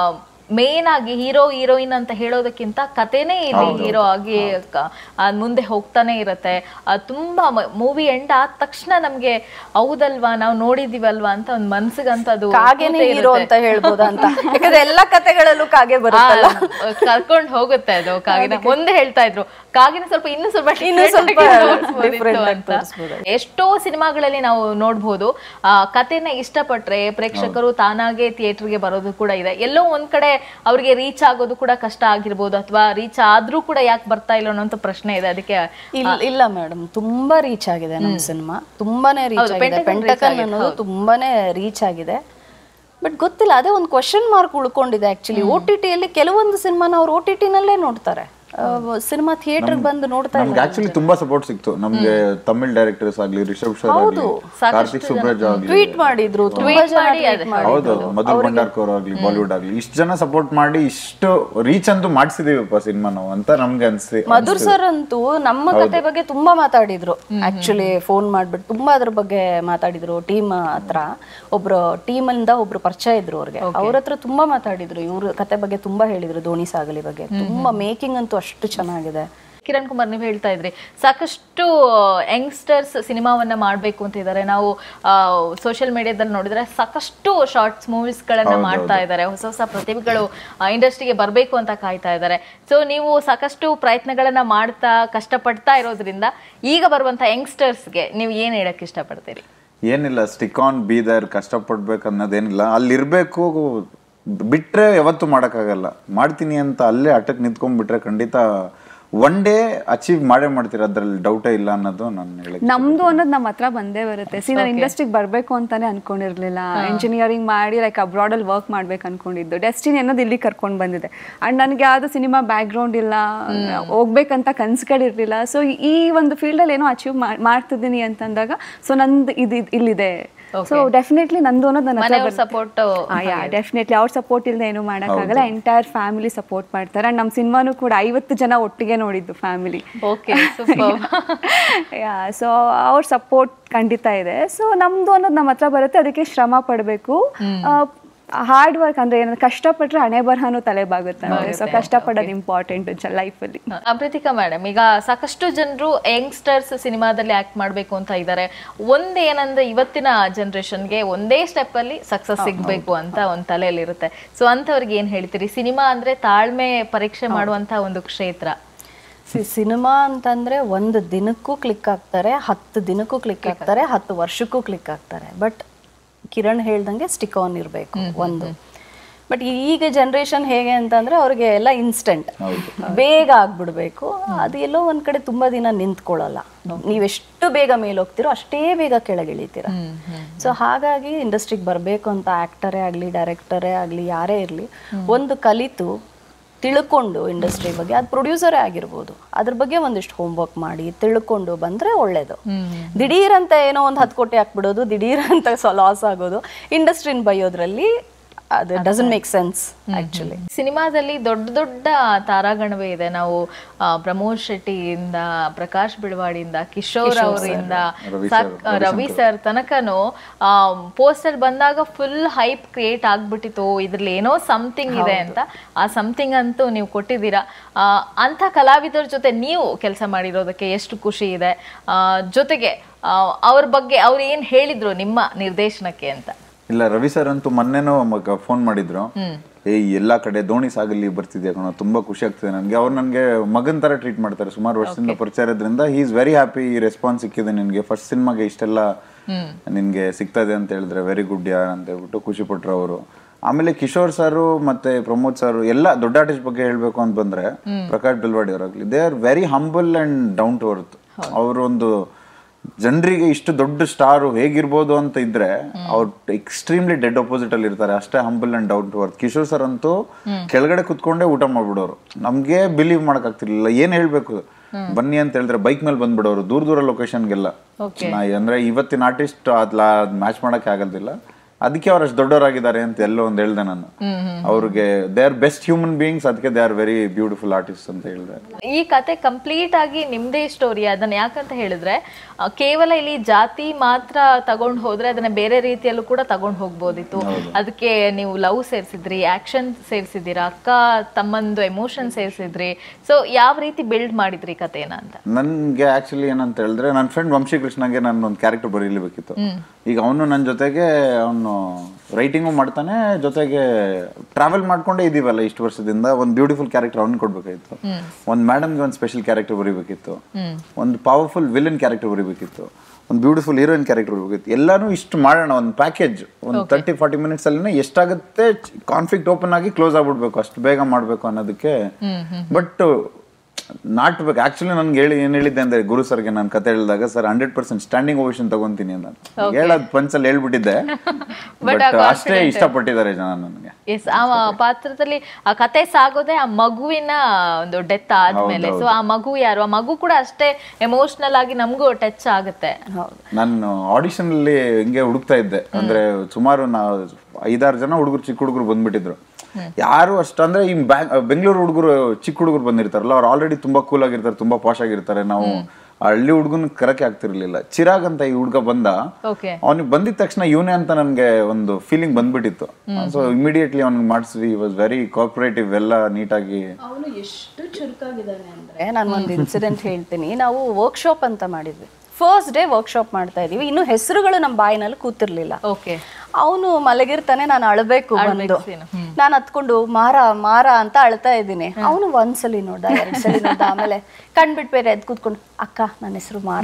Speaker 1: ಮೇನ್ ಆಗಿ ಹೀರೋ ಹೀರೋಯಿನ್ ಅಂತ ಹೇಳೋದಕ್ಕಿಂತ ಕಥೆನೇ ಇಲ್ಲಿ ಹೀರೋ ಆಗಿ ಕ- ಅದ್ ಮುಂದೆ ಹೋಗ್ತಾನೆ ಇರುತ್ತೆ ಆ, ತುಂಬಾ ಮೂವಿ ಎಂಡ್ ಆದ ತಕ್ಷಣ ನಮ್ಗೆ ಹೌದಲ್ವಾ ನಾವು ನೋಡಿದೀವಲ್ವಾ ಅಂತ ಒಂದ್ ಮನ್ಸಿಗಂತ ಅದು
Speaker 2: ಕಾಗೆನೇ
Speaker 1: ಕೂತೇ
Speaker 2: ಹೀರೋ
Speaker 1: ಇರುತ್ತೆ.
Speaker 2: ಅಂತ ಹೇಳ್ಬೋದಾ ಅಂತ ಯಾಕಂದ್ರೆ ಎಲ್ಲಾ ಕತೆಗಳಲ್ಲೂ ಕಾಗೆ ಬರುತ್ತಲ್ಲ
Speaker 1: ಕರ್ಕೊಂಡು ಹೋಗುತ್ತೆ ಅದು ಕಾಗಿನ ಮುಂದೆ ಹೇಳ್ತಾ ಇದ್ರು ಕಾಗಿನ ಸ್ವಲ್ಪ ಇನ್ನು ಸ್ವಲ್ಪ
Speaker 2: ಇನ್ನು
Speaker 1: different
Speaker 2: ಸ್ವಲ್ಪ
Speaker 1: ಆಗಿ ತೋರಿಸ್ಬೋದಿತ್ತು
Speaker 2: different ಆಗಿ
Speaker 1: ಅಂತ.
Speaker 2: ತೋರಿಸ್ಬೋದು.
Speaker 1: ಎಷ್ಟೋ ಸಿನಿಮಾಗಳಲ್ಲಿ ನಾವು ನೋಡ್ಬೋದು ಆ ಕಥೆನ ಇಷ್ಟಪಟ್ರೆ ಪ್ರೇಕ್ಷಕರು ತಾನಾಗೆ ಥಿಯೇಟರ್ಗೆ ಬರೋದು ಕೂಡ ಇದೆ ಎಲ್ಲೋ ಒಂದ್ ಕಡೆ ಅವ್ರಿಗೆ ರೀಚ್ ಆಗೋದು ಕೂಡ ಕಷ್ಟ ಆಗಿರ್ಬೋದು ಅಥವಾ ರೀಚ್ ಆದ್ರೂ ಕೂಡ ಯಾಕೆ ಬರ್ತಾ ಇಲ್ಲ ಅನ್ನೋ ಪ್ರಶ್ನೆ ಇದೆ ಅದಕ್ಕೆ
Speaker 2: ಇಲ್ಲ ಇಲ್ಲ ಮೇಡಮ್ ತುಂಬಾ ರೀಚ್ ಆಗಿದೆ ನಮ್ಮ ಸಿನಿಮಾ ತುಂಬಾನೇ ರೀಚ್
Speaker 1: ಹೌದು,
Speaker 2: ಆಗಿದೆ
Speaker 1: Pentagon reach
Speaker 2: ಪೆಂಟಕನ್
Speaker 1: ಆಗಿದೆ,
Speaker 2: ಅನ್ನೋದು ತುಂಬಾನೇ ರೀಚ್ ಆಗಿದೆ ಬಟ್ ಗೊತ್ತಿಲ್ಲ ಅದೇ ಒಂದು ಕ್ವಶನ್ ಮಾರ್ಕ್ ಉಳ್ಕೊಂಡಿದೆ ಆಕ್ಚುಲಿ ಓ ಟಿ ಟಿಯಲ್ಲಿ ಕೆಲವೊಂದು ಸಿನಿಮಾನ ಅವ್ರು ಓ ಟಿ ಟಿನಲ್ಲೇ ನೋಡ್ತಾರೆ ಸಿನಿಮಾ ಥಿಯೇಟರ್ ಬಂದು ನೋಡ್ತಾ ಇಲ್ಲ
Speaker 3: ನಮ್ಗೆ ಆಕ್ಚುಲಿ ತುಂಬಾ ಸಪೋರ್ಟ್ ಸಿಕ್ತು ನಮ್ಗೆ ತಮಿಳ್ ಡೈರೆಕ್ಟರ್ಸ್ ಆಗ್ಲಿ ರಿಷಬ್ ಶರ್ ಆಗ್ಲಿ ಕಾರ್ತಿಕ್ ಸುಬ್ರಾಜ್ ಆಗ್ಲಿ
Speaker 2: ಟ್ವೀಟ್ ಮಾಡಿದ್ರು ತುಂಬಾ ಜನ tweet ಮಾಡಿದ್ರು.
Speaker 3: ಹೌದು ಮಧುರ್ ಭಂಡಾರ್ಕರ್ ಆಗ್ಲಿ ಬಾಲಿವುಡ್ ಆಗ್ಲಿ ಇಷ್ಟು ಜನ ಸಪೋರ್ಟ್ ಮಾಡಿ ಇಷ್ಟು ರೀಚ್ ಅಂತೂ ಮಾಡಿಸಿದೀವಪ್ಪ ಸಿನಿಮಾ ನಾವು ಅಂತ ನಮ್ಗೆ ಅನ್ಸಿ
Speaker 2: ಮಧುರ್ ಸರ್ ಅಂತೂ ನಮ್ಮ ಕತೆ ಬಗ್ಗೆ ತುಂಬಾ ಮಾತಾಡಿದ್ರು ಆಕ್ಚುಲಿ ಫೋನ್ ಮಾಡ್ಬಿಟ್ಟು ತುಂಬಾ ಅದ್ರ ಬಗ್ಗೆ ಮಾತಾಡಿದ್ರು ಟೀಮ್ ಹತ್ರ ಒಬ್ರು ಟೀಮ್ ಇಂದ ಒಬ್ರು ಪರಿಚಯ ಇದ್ರು ಅವ್ರಿಗೆ ಅವ್ರ ಹತ್ರ ತುಂಬಾ ಮಾತಾಡಿದ್ರು ಇವ್ರ ಕತೆ ಬಗ್ಗೆ ತುಂಬಾ ಹೇಳಿದ್ರು ದೋಣಿ ಸಾಗಲಿ ಬಗ್ಗೆ ತುಂಬಾ ಮೇಕಿಂಗ್ ಅಂತೂ ಅಷ್ಟು ಚೆನ್ನಾಗಿದೆ
Speaker 1: ಕಿರಣ್ ಕುಮಾರ್ ನೀವು ಹೇಳ್ತಾ ಇದ್ರಿ ಸಾಕಷ್ಟು ಯಂಗ್ಸ್ಟರ್ಸ್ ಸಿನಿಮಾವನ್ನ ಮಾಡ್ಬೇಕು ಅಂತ ಇದ್ದಾರೆ ನಾವು ಸೋಷಿಯಲ್ ಮೀಡಿಯಾದಲ್ಲಿ ನೋಡಿದ್ರೆ ಸಾಕಷ್ಟು ಶಾರ್ಟ್ಸ್ ಮೂವೀಸ್ ಗಳನ್ನ ಮಾಡ್ತಾ ಇದ್ದಾರೆ ಹೊಸ ಹೊಸ ಪ್ರತಿಭೆಗಳು ಇಂಡಸ್ಟ್ರಿಗೆ ಬರಬೇಕು ಅಂತ ಕಾಯ್ತಾ ಇದ್ದಾರೆ ಸೊ ನೀವು ಸಾಕಷ್ಟು ಪ್ರಯತ್ನಗಳನ್ನ ಮಾಡ್ತಾ ಕಷ್ಟಪಡ್ತಾ ಇರೋದ್ರಿಂದ ಈಗ ಬರುವಂತ ಯಂಗ್ಸ್ಟರ್ಸ್ಗೆ ನೀವು ಏನ್ ಹೇಳಕ್ ಇಷ್ಟಪಡ್ತೀರಿ
Speaker 3: ಏನಿಲ್ಲ ಸ್ಟಿಕ್ ಆನ್ ಬೀದರ್ ಕಷ್ಟಪಡ್ಬೇಕು ಅನ್ನೋದೇನಿಲ್ಲ ಅಲ್ಲಿರ್ಬೇಕು ಬಿಟ್ರೆ ಯಾವತ್ತೂ ಮಾಡೋಕ್ಕಾಗಲ್ಲ ಮಾಡ್ತೀನಿ ಅಂತ ಅಲ್ಲೇ ಅಟಕ್ ನಿಂತ್ಕೊಂಡ್ಬಿಟ್ರೆ ಖಂಡಿತ ಒನ್ ಡೇ ಅಚೀವ್ ಮಾಡೇ ಮಾಡ್ತೀರ ಅದ್ರಲ್ಲಿ ಡೌಟೇ ಇಲ್ಲ ಅನ್ನೋದು ನಾನು ಹೇಳಕ್
Speaker 4: ನಮ್ದು ಅನ್ನೋದು ನಮ್ಮ ಹತ್ರ ಬಂದೇ ಬರುತ್ತೆ ಸಿ ನಾನು ಇಂಡಸ್ಟ್ರಿಗೆ ಬರಬೇಕು ಅಂತಾನೆ ಅನ್ಕೊಂಡಿರ್ಲಿಲ್ಲ ಇಂಜಿನಿಯರಿಂಗ್ ಮಾಡಿ ಲೈಕ್ ಅಬ್ರಾಡ್ ಅಲ್ಲಿ ವರ್ಕ್ ಮಾಡ್ಬೇಕು ಅನ್ಕೊಂಡಿದ್ದು ಡೆಸ್ಟಿನಿ ಅನ್ನೋದು ಇಲ್ಲಿ ಕರ್ಕೊಂಡು ಬಂದಿದೆ ಅಂಡ್ ನನಗೆ ಯಾವ್ದು ಸಿನಿಮಾ ಬ್ಯಾಕ್ ಗ್ರೌಂಡ್ ಇಲ್ಲ ಹೋಗ್ಬೇಕಂತ ಕನ್ಸುಗಳಿರ್ಲಿಲ್ಲ ಸೊ ಈ ಒಂದು ಫೀಲ್ಡ್ ಅಲ್ಲಿ ಏನೋ ಅಚೀವ್ ಮಾಡ್ತಿದ್ದೀನಿ ಅಂತಂದಾಗ ಸೊ ನಂದು ಇದು ಇದ್- ಇಲ್ಲಿದೆ ಸೊ ಡೆಫಿನೆಟ್ಲಿ ನಂದು ಅನ್ನೋದು ನನ್ನ ಹತ್ರ
Speaker 1: ಮನೆಯವ್ರ ಸಪೋರ್ಟ್
Speaker 4: ಯಾ ಡೆಫಿನೆಟ್ಲಿ ಅವ್ರ ಸಪೋರ್ಟ್ ಇಲ್ಲದೆ ಏನು ಮಾಡೋಕ್ಕಾಗಲ್ಲ ಎಂಟೈರ್ ಫ್ಯಾಮಿಲಿ ಸಪೋರ್ಟ್ ಮಾಡ್ತಾರೆ ಅಂಡ್ ನಮ್ಮ ಸಿನಿಮಾನು ಕೂಡ ಐವತ್ತು ಜನ ಒಟ್ಟಿಗೆ ನೋಡಿದ್ದು family
Speaker 1: okay super
Speaker 4: yeah so ಅವ್ರ ಸಪೋರ್ಟ್ ಖಂಡಿತ ಇದೆ ಸೊ ನಮ್ದು ಅನ್ನೋದು ನಮ್ಮ ಹತ್ರ ಬರುತ್ತೆ ಅದಕ್ಕೆ ಶ್ರಮ ಪಡಬೇಕು ಹಾರ್ಡ್ ವರ್ಕ್ ಅಂದ್ರೆ ಏನಂದ್ರೆ ಕಷ್ಟಪಟ್ರೆ ಹಣೆ ಬರಹನೂ ತಲೆ ಬಾಗುತ್ತೆ ಸೊ ಕಷ್ಟಪಡೋದು ಇಂಪಾರ್ಟೆಂಟ್ ಲೈಫಲ್ಲಿ
Speaker 1: ಪ್ರೀತಿಕಾ ಮೇಡಮ್ ಈಗ ಸಾಕಷ್ಟು ಜನರು ಯಂಗ್ಸ್ಟರ್ಸ್ ಸಿನಿಮಾದಲ್ಲಿ ಆಕ್ಟ್ ಮಾಡ್ಬೇಕು ಅಂತ ಇದ್ದಾರೆ ಒಂದ್ ಏನಂದ್ರೆ ಇವತ್ತಿನ ಜನರೇಷನ್ಗೆ ಒಂದೇ ಸ್ಟೆಪ್ ಅಲ್ಲಿ ಸಕ್ಸಸ್ ಸಿಗ್ಬೇಕು ಅಂತ ಒಂದ್ ತಲೆಯಲ್ಲಿ ಇರುತ್ತೆ ಸೊ ಅಂತವ್ರಿಗೆ ಏನ್ ಹೇಳ್ತೀರಿ ಸಿನಿಮಾ ಅಂದ್ರೆ ತಾಳ್ಮೆ ಪರೀಕ್ಷೆ ಮಾಡುವಂತ ಒಂದು ಕ್ಷೇತ್ರ
Speaker 2: ಸಿನಿಮಾ ಅಂತಂದ್ರೆ ಒಂದು ದಿನಕ್ಕೂ ಕ್ಲಿಕ್ ಆಗ್ತಾರೆ ಹತ್ತು ದಿನಕ್ಕೂ ಕ್ಲಿಕ್ ಆಗ್ತಾರೆ ಹತ್ತು ವರ್ಷಕ್ಕೂ ಕ್ಲಿಕ್ ಆಗ್ತಾರೆ ಬಟ್ ಕಿರಣ್ ಹೇಳ್ದಂಗೆ ಸ್ಟಿಕ್ ಆನ್ ಇರಬೇಕು ಒಂದು ಬಟ್ ಈಗ ಜನರೇಷನ್ ಹೇಗೆ ಅಂತಂದ್ರೆ ಅವ್ರಿಗೆ ಎಲ್ಲ ಇನ್ಸ್ಟೆಂಟ್ ಬೇಗ ಆಗ್ಬಿಡ್ಬೇಕು ಅದು ಎಲ್ಲೋ ಒಂದ್ ಕಡೆ ತುಂಬಾ ದಿನ ನಿಂತ್ಕೊಳ್ಳಲ್ಲ ನೀವೆಷ್ಟು ಬೇಗ ಮೇಲೆ ಹೋಗ್ತಿರೋ ಅಷ್ಟೇ ಬೇಗ ಕೆಳಗಿಳಿತೀರ ಸೊ ಹಾಗಾಗಿ ಇಂಡಸ್ಟ್ರಿಗೆ ಬರಬೇಕು ಅಂತ ಆಕ್ಟರೇ ಆಗಲಿ ಡೈರೆಕ್ಟರೇ ಆಗಲಿ ಯಾರೇ ಇರಲಿ ಒಂದು ಕಲಿತು ತಿಳ್ಕೊಂಡು ಇಂಡಸ್ಟ್ರಿ ಬಗ್ಗೆ ಅದು ಪ್ರೊಡ್ಯೂಸರೇ ಆಗಿರ್ಬೋದು ಅದ್ರ ಬಗ್ಗೆ ಒಂದಿಷ್ಟು ಹೋಮ್ವರ್ಕ್ ಮಾಡಿ ತಿಳ್ಕೊಂಡು ಬಂದ್ರೆ ಒಳ್ಳೇದು ದಿಢೀರ್ ಅಂತ ಏನೋ ಒಂದು ಹತ್ತು ಕೋಟಿ ಹಾಕ್ಬಿಡೋದು ದಿಢೀರ್ ಅಂತ ಲಾಸ್ ಆಗೋದು ಇಂಡಸ್ಟ್ರಿನ ಬೈಯೋದ್ರಲ್ಲಿ ಅದು ಡಸಂಟ್ ಮೇಕ್ ಸೆನ್ಸ್ ಆಕ್ಚುಲಿ
Speaker 1: ಸಿನಿಮಾದಲ್ಲಿ ದೊಡ್ಡ ದೊಡ್ಡ ತಾರಾಗಣವೇ ಇದೆ ನಾವು ಆ, ಪ್ರಮೋದ್ ಶೆಟ್ಟಿಯಿಂದ ಪ್ರಕಾಶ್ ಬಿಳವಾಡಿಯಿಂದ ಕಿಶೋರ್ ಅವರಿಂದ ರವಿ ಸರ್ ತನಕನು ಪೋಸ್ಟರ್ ಬಂದಾಗ ಫುಲ್ ಹೈಪ್ ಕ್ರಿಯೇಟ್ ಆಗ್ಬಿಟ್ಟಿತ್ತು ಇದ್ರಲ್ಲಿ ಏನೋ ಸಮಥಿಂಗ್ ಇದೆ ಅಂತ ಆ ಸಮಥಿಂಗ್ ಅಂತೂ ನೀವು ಕೊಟ್ಟಿದ್ದೀರಾ ಆ, ಅಂಥ ಕಲಾವಿದರ ಜೊತೆ ನೀವು ಕೆಲಸ ಮಾಡಿರೋದಕ್ಕೆ ಎಷ್ಟು ಖುಷಿ ಇದೆ ಆ, ಜೊತೆಗೆ ಆ, ಅವ್ರ ಬಗ್ಗೆ ಅವ್ರು ಏನ್ ಹೇಳಿದ್ರು ನಿಮ್ಮ ನಿರ್ದೇಶನಕ್ಕೆ ಅಂತ
Speaker 3: ಇಲ್ಲ ರವಿ ಸರ್ ಅಂತೂ ಮೊನ್ನೆನೂ ಫೋನ್ ಮಾಡಿದ್ರು ಏ ಎಲ್ಲಾ ಕಡೆ ದೋಣಿ ಸಾಗಲಿ ಬರ್ತಿದ್ಯಾ ಕಣೋ ತುಂಬಾ ಖುಷಿ ಆಗ್ತಿದೆ ನನಗೆ ಅವ್ರು ನನಗೆ ಮಗನ್ ತರ ಟ್ರೀಟ್ ಮಾಡ್ತಾರೆ ಸುಮಾರು ವರ್ಷದಿಂದ ಪರಿಚಯ ಇರೋದ್ರಿಂದ ಹಿ ಇಸ್ ವೆರಿ ಹ್ಯಾಪಿ ಈ ರೆಸ್ಪಾನ್ಸ್ ಸಿಕ್ಕಿದೆ ನಿನ್ಗೆ ಫಸ್ಟ್ ಸಿನಿಮಾಗೆ ಇಷ್ಟೆಲ್ಲ ನಿನ್ಗೆ ಸಿಗ್ತಾ ಇದೆ ಅಂತ ಹೇಳಿದ್ರೆ ವೆರಿ ಗುಡ್ ಯಾರ್ ಅಂತ ಹೇಳ್ಬಿಟ್ಟು ಖುಷಿ ಪಟ್ರು ಅವರು ಆಮೇಲೆ ಕಿಶೋರ್ ಸರ್ ಮತ್ತೆ ಪ್ರಮೋದ್ ಸರ್ ಎಲ್ಲ ದೊಡ್ಡ ಆರ್ಟಿಸ್ಟ್ ಬಗ್ಗೆ ಹೇಳ್ಬೇಕು ಅಂತ ಬಂದ್ರೆ ಪ್ರಕಾಶ್ ಬಿಲ್ವಾಡಿ ಅವರಾಗ್ಲಿ they are very humble and down to earth ಅವರು ಒಂದು ಜನರಿಗೆ ಇಷ್ಟು ದೊಡ್ಡ ಸ್ಟಾರ್ ಹೇಗಿರ್ಬೋದು ಅಂತ ಇದ್ರೆ ಅವ್ರು ಎಕ್ಸ್ಟ್ರೀಮ್ಲಿ ಡೆಡ್ ಅಪೋಸಿಟ್ ಅಲ್ಲಿ ಇರ್ತಾರೆ ಅಷ್ಟೇ humble and down to earth Kishore sir ಅಂತೂ ಕೆಳಗಡೆ ಕುತ್ಕೊಂಡೇ ಊಟ ಮಾಡ್ಬಿಡೋರು ನಮ್ಗೆ ಬಿಲೀವ್ ಮಾಡಕ್ ಆಗ್ತಿರ್ಲಿಲ್ಲ ಏನ್ ಹೇಳ್ಬೇಕು ಬನ್ನಿ ಅಂತ ಹೇಳಿದ್ರೆ ಬೈಕ್ ಮೇಲೆ ಬಂದ್ಬಿಡೋರು ದೂರ ದೂರ ಲೊಕೇಶನ್ಗೆಲ್ಲ ಅಂದ್ರೆ ಇವತ್ತಿನ ಆರ್ಟಿಸ್ಟ್ ಅದ್ಲ ಮ್ಯಾಚ್ ಮಾಡಕ್ಕೆ ಆಗೋದಿಲ್ಲ ಅದಕ್ಕೆ ಅವ್ರು ಅಷ್ಟು ದೊಡ್ಡವರಾಗಿದ್ದಾರೆ ಅಂತ ಎಲ್ಲೋ ಒಂದು ಹೇಳ್ದೆ ನಾನು ಅವ್ರಿಗೆ they are best human beings ಅದಕ್ಕೆ they are very beautiful artist ಅಂತ ಹೇಳಿದೆ
Speaker 1: ಈ ಕತೆ ಕಂಪ್ಲೀಟ್ ಆಗಿ ನಿಮ್ದೇ ಸ್ಟೋರಿ ಅದನ್ನ ಯಾಕಂತ ಹೇಳಿದ್ರೆ ಆ, ಕೇವಲ ಇಲ್ಲಿ ಜಾತಿ ಮಾತ್ರ ತಗೊಂಡ್ ಹೋದ್ರೆ ಅದನ್ನ ಬೇರೆ ರೀತಿಯಲ್ಲೂ ಕೂಡ ತಗೊಂಡ್ ಹೋಗ್ಬೋದಿತ್ತು ಅದಕ್ಕೆ ನೀವು ಲವ್ ಸೇರ್ಸಿದ್ರಿ ಆಕ್ಷನ್ ಸೇರ್ಸಿದ್ದೀರಾ ಅಕ್ಕ ತಮ್ಮಂದು ಎಮೋಷನ್ ಸೇರ್ಸಿದ್ರಿ ಸೊ ಯಾವ ರೀತಿ ಬಿಲ್ಡ್ ಮಾಡಿದ್ರಿ ಕತೆನ ಅಂತ
Speaker 3: ನನ್ಗೆ ಆಕ್ಚುಲಿ ಏನಂತ ಹೇಳಿದ್ರೆ ನನ್ನ ಫ್ರೆಂಡ್ ವಂಶಿ ಕೃಷ್ಣಗೆ ನಾನು ಒಂದು ಕ್ಯಾರೆಕ್ಟರ್ ಬರೀಲೇಬೇಕಿತ್ತು ಈಗ ಅವನು ನನ್ನ ಜೊತೆಗೆ ಅವನು ರೈಟಿಂಗು ಮಾಡ್ತಾನೆ ಜೊತೆಗೆ ಟ್ರಾವೆಲ್ ಮಾಡ್ಕೊಂಡೇ ಇದೀವಲ್ಲ ಇಷ್ಟು ವರ್ಷದಿಂದ ಒಂದು ಬ್ಯೂಟಿಫುಲ್ ಕ್ಯಾರೆಕ್ಟರ್ ಅವ್ನಿಗೆ ಕೊಡ್ಬೇಕಾಗಿತ್ತು ಒಂದು ಮೇಡಮ್ಗೆ ಒಂದು ಸ್ಪೆಷಲ್ ಕ್ಯಾರೆಕ್ಟರ್ ಬರೀಬೇಕಿತ್ತು ಒಂದು ಪವರ್ಫುಲ್ ವಿಲನ್ ಕ್ಯಾರೆಕ್ಟರ್ ಬರೀಬೇಕಿತ್ತು ಒಂದು ಬ್ಯೂಟಿಫುಲ್ ಹೀರೋಯಿನ್ ಕ್ಯಾರೆಕ್ಟರ್ ಬರೀಬೇಕಿತ್ತು ಎಲ್ಲಾನು ಇಷ್ಟು ಮಾಡೋಣ ಒಂದು ಪ್ಯಾಕೇಜ್ ಒಂದು ತರ್ಟಿ ಫಾರ್ಟಿ ಮಿನಿಟ್ಸ್ ಅಲ್ಲಿ ಎಷ್ಟಾಗುತ್ತೆ ಕಾನ್ಫ್ಲಿಕ್ಟ್ ಓಪನ್ ಆಗಿ ಕ್ಲೋಸ್ ಆಗ್ಬಿಡ್ಬೇಕು ಅಷ್ಟು ಬೇಗ ಮಾಡ್ಬೇಕು ಅನ್ನೋದಕ್ಕೆ ಬಟ್ ನಾಟ್ಬೇಕು ಆಕ್ಚುಲಿ ನನ್ಗೆ ಹೇಳಿ ಏನ್ ಹೇಳಿದ್ದೆ ಅಂದ್ರೆ ಗುರು ಸರ್ಗೆ ನಾನು ಕತೆ ಹೇಳಿದಾಗ sir hundred percent standing ovation ತಗೊಂತೀನಿ ಅಂತ ಹೇಳೋದ್ ಪಂಚಲ್ಲಿ ಹೇಳ್ಬಿಟ್ಟಿದ್ದೆ ಬಟ್ ಅಷ್ಟೇ ಇಷ್ಟಪಟ್ಟಿದ್ದಾರೆ ಜನ ನನಗೆ
Speaker 1: ಎಸ್ ಆ ಪಾತ್ರದಲ್ಲಿ ಆ ಕತೆ ಸಾಗೋದೇ ಆ ಮಗುವಿನ ಒಂದು ಡೆತ್ ಆದ್ಮೇಲೆ ಸೊ ಆ ಮಗು ಯಾರು ಆ ಮಗು ಕೂಡ ಅಷ್ಟೇ ಎಮೋಷನಲ್ ಆಗಿ ನಮಗೂ ಟಚ್ ಆಗುತ್ತೆ
Speaker 3: ನಾನು ಆಡಿಷನ್ ಅಲ್ಲಿ ಹಿಂಗೆ ಹುಡುಕ್ತಾ ಇದ್ದೆ ಅಂದ್ರೆ ಸುಮಾರು ನಾ ಐದಾರು ಜನ ಹುಡುಗರು ಚಿಕ್ಕ ಹುಡುಗರು ಬಂದ್ಬಿಟ್ಟಿದ್ರು ಯಾರು ಅಷ್ಟಂದ್ರೆ ಈ ಬೆಂಗಳೂರು ಹುಡುಗರು ಚಿಕ್ಕ ಹುಡುಗರು ಬಂದಿರ್ತಾರಲ್ಲ ಅವ್ರು ಆಲ್ರೆಡಿ ತುಂಬಾ ಕೂಲ್ ಆಗಿರ್ತಾರೆ ತುಂಬಾ ಪಾಶ್ ಆಗಿರ್ತಾರೆ ನಾವು ಆ ಹಳ್ಳಿ ಹುಡುಗನ ಕರಕೆ ಆಗ್ತಿರ್ಲಿಲ್ಲ ಚಿರಾಗ್ ಅಂತ ಈ ಹುಡುಗ ಬಂದ
Speaker 1: ಓಕೆ
Speaker 3: ಅವನಿಗೆ ಬಂದಿದ ತಕ್ಷಣ ಇವನೇ ಅಂತ ನನಗೆ ಒಂದು ಫೀಲಿಂಗ್ ಬಂದ್ಬಿಟ್ಟಿತ್ತು ಸೊ ಇಮಿಡಿಯೇಟ್ಲಿ ಅವ್ನಿಗೆ ಮಾಡಿಸಿದ್ವಿ ವಾಸ್ ವೆರಿ ಕೋಆಪರೇಟಿವ್ ಎಲ್ಲ ನೀಟಾಗಿ
Speaker 2: ಅವನು ಎಷ್ಟು ಚುರುಕಾಗಿದ್ದಾನೆ ಅಂದ್ರೆ ನಾನು ಒಂದು ಇನ್ಸಿಡೆಂಟ್ ಹೇಳ್ತೀನಿ ನಾವು ವರ್ಕ್ಶಾಪ್ ಅಂತ ಮಾಡಿದ್ವಿ ಫಸ್ಟ್ ಡೇ ವರ್ಕ್ಶಾಪ್ ಮಾಡ್ತಾ ಇದೀವಿ ಇನ್ನು ಹೆಸರುಗಳು ನಮ್ಮ ಬಾಯಿನಲ್ಲಿ ಕೂತಿರ್ಲಿಲ್ಲ
Speaker 1: ಓಕೆ
Speaker 2: ಅವನು ಮಲಗಿರ್ತಾನೆ ನಾನು ಅಳಬೇಕು ಬಂದು
Speaker 1: scene.
Speaker 2: ನಾನು ಹತ್ಕೊಂಡು ಮಾರ ಮಾರ ಅಂತ ಅಳ್ತಾ ಇದ್ದೀನಿ ಅವನು ಒಂದ್ಸಲಿ ನೋಡ್ದ ಎರಡ್ ಸಲಿ ನೋಡ್ದ ಆಮೇಲೆ ಕಣ್ಬಿಟ್ ಬೇರೆ ಎದ್ ಕೂತ್ಕೊಂಡು ಅಕ್ಕ ನನ್ನ ಹೆಸರು ಮಾರ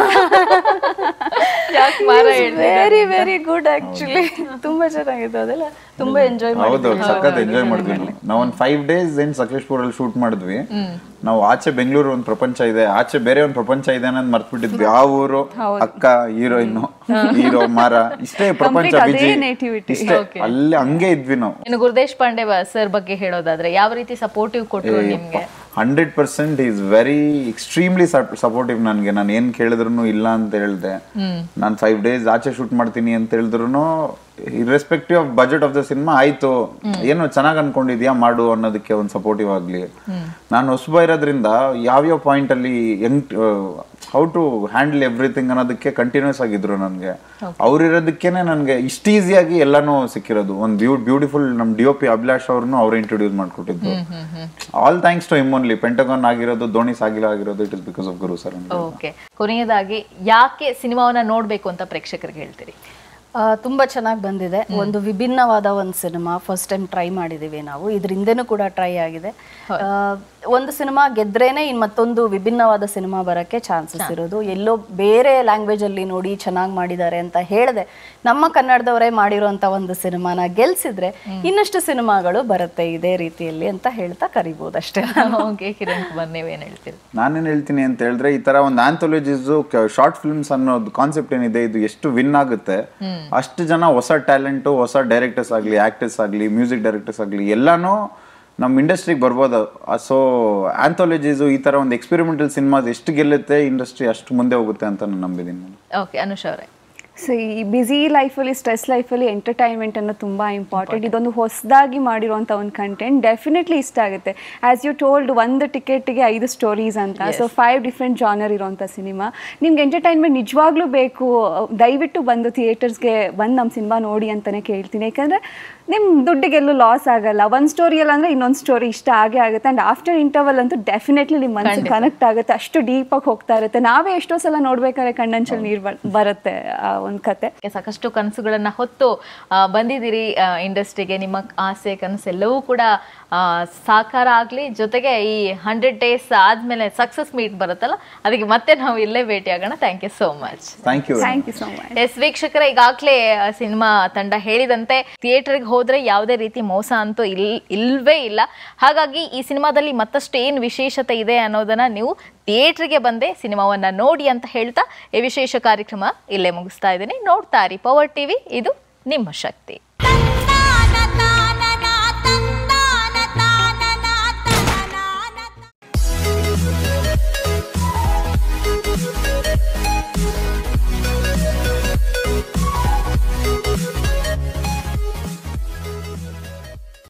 Speaker 1: ಯಾಕೆ ಮಾರ
Speaker 2: ವೆರಿ ವೆರಿ ಗುಡ್ ಆಕ್ಚುಲಿ ತುಂಬಾ ಚೆನ್ನಾಗಿದೆ ಅದೆಲ್ಲ ತುಂಬಾ ಎಂಜಾಯ್
Speaker 3: ಹೌದು ಸಖತ್ ಎಂಜಾಯ್ ಮಾಡಿದ್ವಿ ನಾವು. ನಾವು ಒಂದು ಫೈವ್ ಡೇಸ್ ಏನ್ ಸಕಲೇಶ್ಪುರ ಅಲ್ಲಿ ಶೂಟ್ ಮಾಡಿದ್ವಿ ನಾವು ಆಚೆ ಬೆಂಗಳೂರು ಒಂದು ಪ್ರಪಂಚ ಇದೆ ಆಚೆ ಬೇರೆ ಒಂದು ಪ್ರಪಂಚ ಇದೆ ಅನ್ನೋದು ಮರ್ತ್ಬಿಟ್ಟಿದ್ವಿ ಆ ಊರು ಅಕ್ಕ ಹೀರೋಯಿನ್ ಹೀರೋ ಮಾರ ಇಷ್ಟೇ ಪ್ರಪಂಚ
Speaker 4: Complete ಅದೇ
Speaker 3: ಬಿಜಿ
Speaker 4: nativity.
Speaker 3: ಇಷ್ಟೇ ಅಲ್ಲಿ ಹಂಗೆ ಇದ್ವಿ ನಾವು
Speaker 1: ಇನ್ನು ಗುರುದೇಶ್ ಪಾಂಡೆ ಸರ್ ಬಗ್ಗೆ ಹೇಳೋದಾದ್ರೆ ಯಾವ ರೀತಿ ಸಪೋರ್ಟಿವ್ ಕೊಟ್ಟರು ನಿಮ್ಗೆ
Speaker 3: hundred percent is very extremely supportive ನನಗೆ ನಾನು ಏನ್ ಕೇಳಿದ್ರು ಇಲ್ಲ ಅಂತ ಹೇಳ್ದೆ ನಾನು ಫೈವ್ ಡೇಸ್ ಆಚೆ ಶೂಟ್ ಮಾಡ್ತೀನಿ ಅಂತ ಹೇಳಿದ್ರು irrespective of budget of the cinema ಆಯ್ತು ಏನು ಚೆನ್ನಾಗ್ ಅನ್ಕೊಂಡಿದ್ಯಾ ಮಾಡು ಅನ್ನೋದಕ್ಕೆ ಒಂದು ಸಪೋರ್ಟಿವ್ ಆಗ್ಲಿ ನಾನು ಹೊಸಬ ಇರೋದ್ರಿಂದ ಯಾವ್ಯಾವ ಪಾಯಿಂಟ್ ಅಲ್ಲಿ ಹೆಂಗ್ ಹೌ ಟು ಹ್ಯಾಂಡಲ್ ಎವ್ರಿಥಿಂಗ್ ಅನ್ನೋದಕ್ಕೆ ಕಂಟಿನ್ಯೂಸ್ ಆಗಿದ್ರು ನನಗೆ ಅವ್ರಿರೋದಕ್ಕೇನೆ ನನಗೆ ಇಷ್ಟ ಈಸಿಯಾಗಿ ಎಲ್ಲಾನು ಸಿಕ್ಕಿರೋದು ಒಂದು ಬ್ಯೂ ಬ್ಯೂಟಿಫುಲ್ ನಮ್ ಡಿ ಒ ಪಿ ಅಭಿಲಾಷ್ ಅವ್ರನ್ನು ಅವ್ರು ಇಂಟ್ರೊಡ್ಯೂಸ್ ಮಾಡ್ಕೊಟ್ಟಿದ್ದು all thanks to him only Pentagon ಆಗಿರೋದು ಧೋನಿ ಸಾಗಿಲ ಆಗಿರೋದು it is because of Guru sir
Speaker 1: okay ಕೊನೆಯದಾಗಿ ಯಾಕೆ ಸಿನಿಮಾವನ್ನ ನೋಡ್ಬೇಕು ಅಂತ ಪ್ರೇಕ್ಷಕರಿಗೆ ಹೇಳ್ತೀರಿ
Speaker 2: ಆ, ತುಂಬಾ ಚೆನ್ನಾಗಿ ಬಂದಿದೆ ಒಂದು ವಿಭಿನ್ನವಾದ ಒಂದು ಸಿನಿಮಾ ಫಸ್ಟ್ ಟೈಮ್ ಟ್ರೈ ಮಾಡಿದೀವಿ ನಾವು ಇದ್ರ ಹಿಂದೆನೂ ಕೂಡ ಟ್ರೈ ಆಗಿದೆ ಆ, ಒಂದು ಸಿನಿಮಾ ಗೆದ್ರೇನೆ ಇನ್ ಮತ್ತೊಂದು ವಿಭಿನ್ನವಾದ ಸಿನಿಮಾ ಬರಕ್ಕೆ ಚಾನ್ಸಸ್ ಇರೋದು ಎಲ್ಲೋ ಬೇರೆ ಲ್ಯಾಂಗ್ವೇಜ್ ಅಲ್ಲಿ ನೋಡಿ ಚೆನ್ನಾಗಿ ಮಾಡಿದ್ದಾರೆ ಅಂತ ಹೇಳಿದೆ ನಮ್ಮ ಕನ್ನಡದವರೇ ಮಾಡಿರುವಂತ ಒಂದು ಸಿನಿಮಾನ ಗೆಲ್ಸಿದ್ರೆ ಇನ್ನಷ್ಟು ಸಿನಿಮಾಗಳು ಬರುತ್ತೆ ಇದೇ ರೀತಿಯಲ್ಲಿ ಅಂತ ಹೇಳ್ತಾ ಕರಿಬಹುದು ಅಷ್ಟೇ
Speaker 1: ಓಕೆ ಕಿರಣ್ ಕುಮಾರ್ ನೀವೇನ್ ಹೇಳ್ತೀರಿ
Speaker 3: ನಾನೇನ್ ಹೇಳ್ತೀನಿ ಅಂತ ಹೇಳಿದ್ರೆ ಈ ತರ ಒಂದು ಆಂಥೋಲಜೀಸ್ ಶಾರ್ಟ್ ಫಿಲ್ಮ್ಸ್ ಅನ್ನೋದು ಕಾನ್ಸೆಪ್ಟ್ ಏನಿದೆ ಇದು ಎಷ್ಟು ವಿನ್ ಆಗುತ್ತೆ ಅಷ್ಟು ಜನ ಹೊಸ ಟ್ಯಾಲೆಂಟು ಹೊಸ ಡೈರೆಕ್ಟರ್ಸ್ ಆಗಲಿ ಆಕ್ಟರ್ಸ್ ಆಗಲಿ ಮ್ಯೂಸಿಕ್ ಡೈರೆಕ್ಟರ್ಸ್ ಆಗಲಿ ಎಲ್ಲಾನು ನಮ್ಮ ಇಂಡಸ್ಟ್ರಿಗೆ ಬರ್ಬೋದು ಸೊ ಆಂಥೋಲಜೀಸು ಈ ತರ ಒಂದು ಎಕ್ಸ್ಪೆರಿಮೆಂಟಲ್ ಸಿನಿಮಾಸ್ ಎಷ್ಟು ಗೆಲ್ಲುತ್ತೆ ಇಂಡಸ್ಟ್ರಿ ಅಷ್ಟು ಮುಂದೆ ಹೋಗುತ್ತೆ ಅಂತ ನಾನು ನಂಬಿದ್ದೀನಿ ನಾನು
Speaker 1: ಓಕೆ ಅನುಷ್ ಅವರೇ
Speaker 4: ಸೊ ಈ ಬ್ಯುಸಿ ಲೈಫಲ್ಲಿ ಸ್ಟ್ರೆಸ್ ಲೈಫಲ್ಲಿ ಎಂಟರ್ಟೈನ್ಮೆಂಟ್ ಅನ್ನೋದು ತುಂಬ ಇಂಪಾರ್ಟೆಂಟ್ ಇದೊಂದು ಹೊಸದಾಗಿ ಮಾಡಿರುವಂಥ ಒಂದು ಕಂಟೆಂಟ್ ಡೆಫಿನೆಟ್ಲಿ ಇಷ್ಟ ಆಗುತ್ತೆ ಆ್ಯಸ್ ಯು ಟೋಲ್ಡ್ ಒಂದು ಟಿಕೆಟ್ಗೆ ಐದು ಸ್ಟೋರೀಸ್ ಅಂತ ಸೊ ಫೈವ್ ಡಿಫ್ರೆಂಟ್ ಜಾನರ್ ಇರುವಂಥ ಸಿನಿಮಾ ನಿಮ್ಗೆ ಎಂಟರ್ಟೈನ್ಮೆಂಟ್ ನಿಜವಾಗ್ಲೂ ಬೇಕು ದಯವಿಟ್ಟು ಬಂದು ಥಿಯೇಟರ್ಸ್ಗೆ ಬಂದು ನಮ್ಮ ಸಿನಿಮಾ ನೋಡಿ ಅಂತಲೇ ಕೇಳ್ತೀನಿ ಯಾಕಂದರೆ ನಿಮ್ಮ ದುಡ್ಡಿಗೆಲ್ಲೂ ಲಾಸ್ ಆಗಲ್ಲ ಒಂದು ಸ್ಟೋರಿಯಲ್ಲಿ ಅಂದರೆ ಇನ್ನೊಂದು ಸ್ಟೋರಿ ಇಷ್ಟ ಆಗೇ ಆಗುತ್ತೆ ಆ್ಯಂಡ್ ಆಫ್ಟರ್ ಇಂಟರ್ವಲ್ ಅಂತೂ ಡೆಫಿನೆಟ್ಲಿ ನಿಮ್ಮ ಮನಸ್ಸು ಕನೆಕ್ಟ್ ಆಗುತ್ತೆ ಅಷ್ಟು ಡೀಪಾಗಿ ಹೋಗ್ತಾ ಇರುತ್ತೆ ನಾವೇ ಎಷ್ಟೋ ಸಲ ನೋಡ್ಬೇಕಾದ್ರೆ ಕಣ್ಣಂಚಲ್ಲಿ ನೀರು ಬರುತ್ತೆ ಆ ಒಂದು ಕತೆ
Speaker 1: ಸಾಕಷ್ಟು ಕನಸುಗಳನ್ನ ಹೊತ್ತು ಆ, ಬಂದಿದ್ದೀರಿ ಇಂಡಸ್ಟ್ರಿಗೆ ನಿಮ್ಮ ಆಸೆ ಕನಸು ಎಲ್ಲವೂ ಕೂಡ ಆ, ಸಾಕಾರ ಆಗ್ಲಿ ಜೊತೆಗೆ ಈ ಹಂಡ್ರೆಡ್ ಡೇಸ್ ಆದ್ಮೇಲೆ ಸಕ್ಸಸ್ ಮೀಟ್ ಬರುತ್ತಲ್ಲ ಅದಕ್ಕೆ ಮತ್ತೆ ನಾವು ಇಲ್ಲೇ ಭೇಟಿ ಆಗೋಣ thank you so much
Speaker 3: thank you
Speaker 4: thank you so much
Speaker 1: yes ವೀಕ್ಷಕರ ಈಗಾಗಲೇ ಸಿನಿಮಾ ತಂಡ ಹೇಳಿದಂತೆ ಥಿಯೇಟರ್ಗೆ ಹೋದ್ರೆ ಯಾವುದೇ ರೀತಿ ಮೋಸ ಅಂತೂ ಇಲ್ ಇಲ್ವೇ ಇಲ್ಲ ಹಾಗಾಗಿ ಈ ಸಿನಿಮಾದಲ್ಲಿ ಮತ್ತಷ್ಟು ಏನು ವಿಶೇಷತೆ ಇದೆ ಅನ್ನೋದನ್ನ ನೀವು ಥಿಯೇಟರ್ಗೆ ಬಂದೇ ಸಿನಿಮಾವನ್ನ ನೋಡಿ ಅಂತ ಹೇಳ್ತಾ ಈ ವಿಶೇಷ ಕಾರ್ಯಕ್ರಮ ಇಲ್ಲೇ ಮುಗಿಸ್ತಾ ಇದ್ದೀನಿ ನೋಡ್ತಾ ಇರಿ ಪವರ್ ಟಿವಿ ಇದು ನಿಮ್ಮ ಶಕ್ತಿ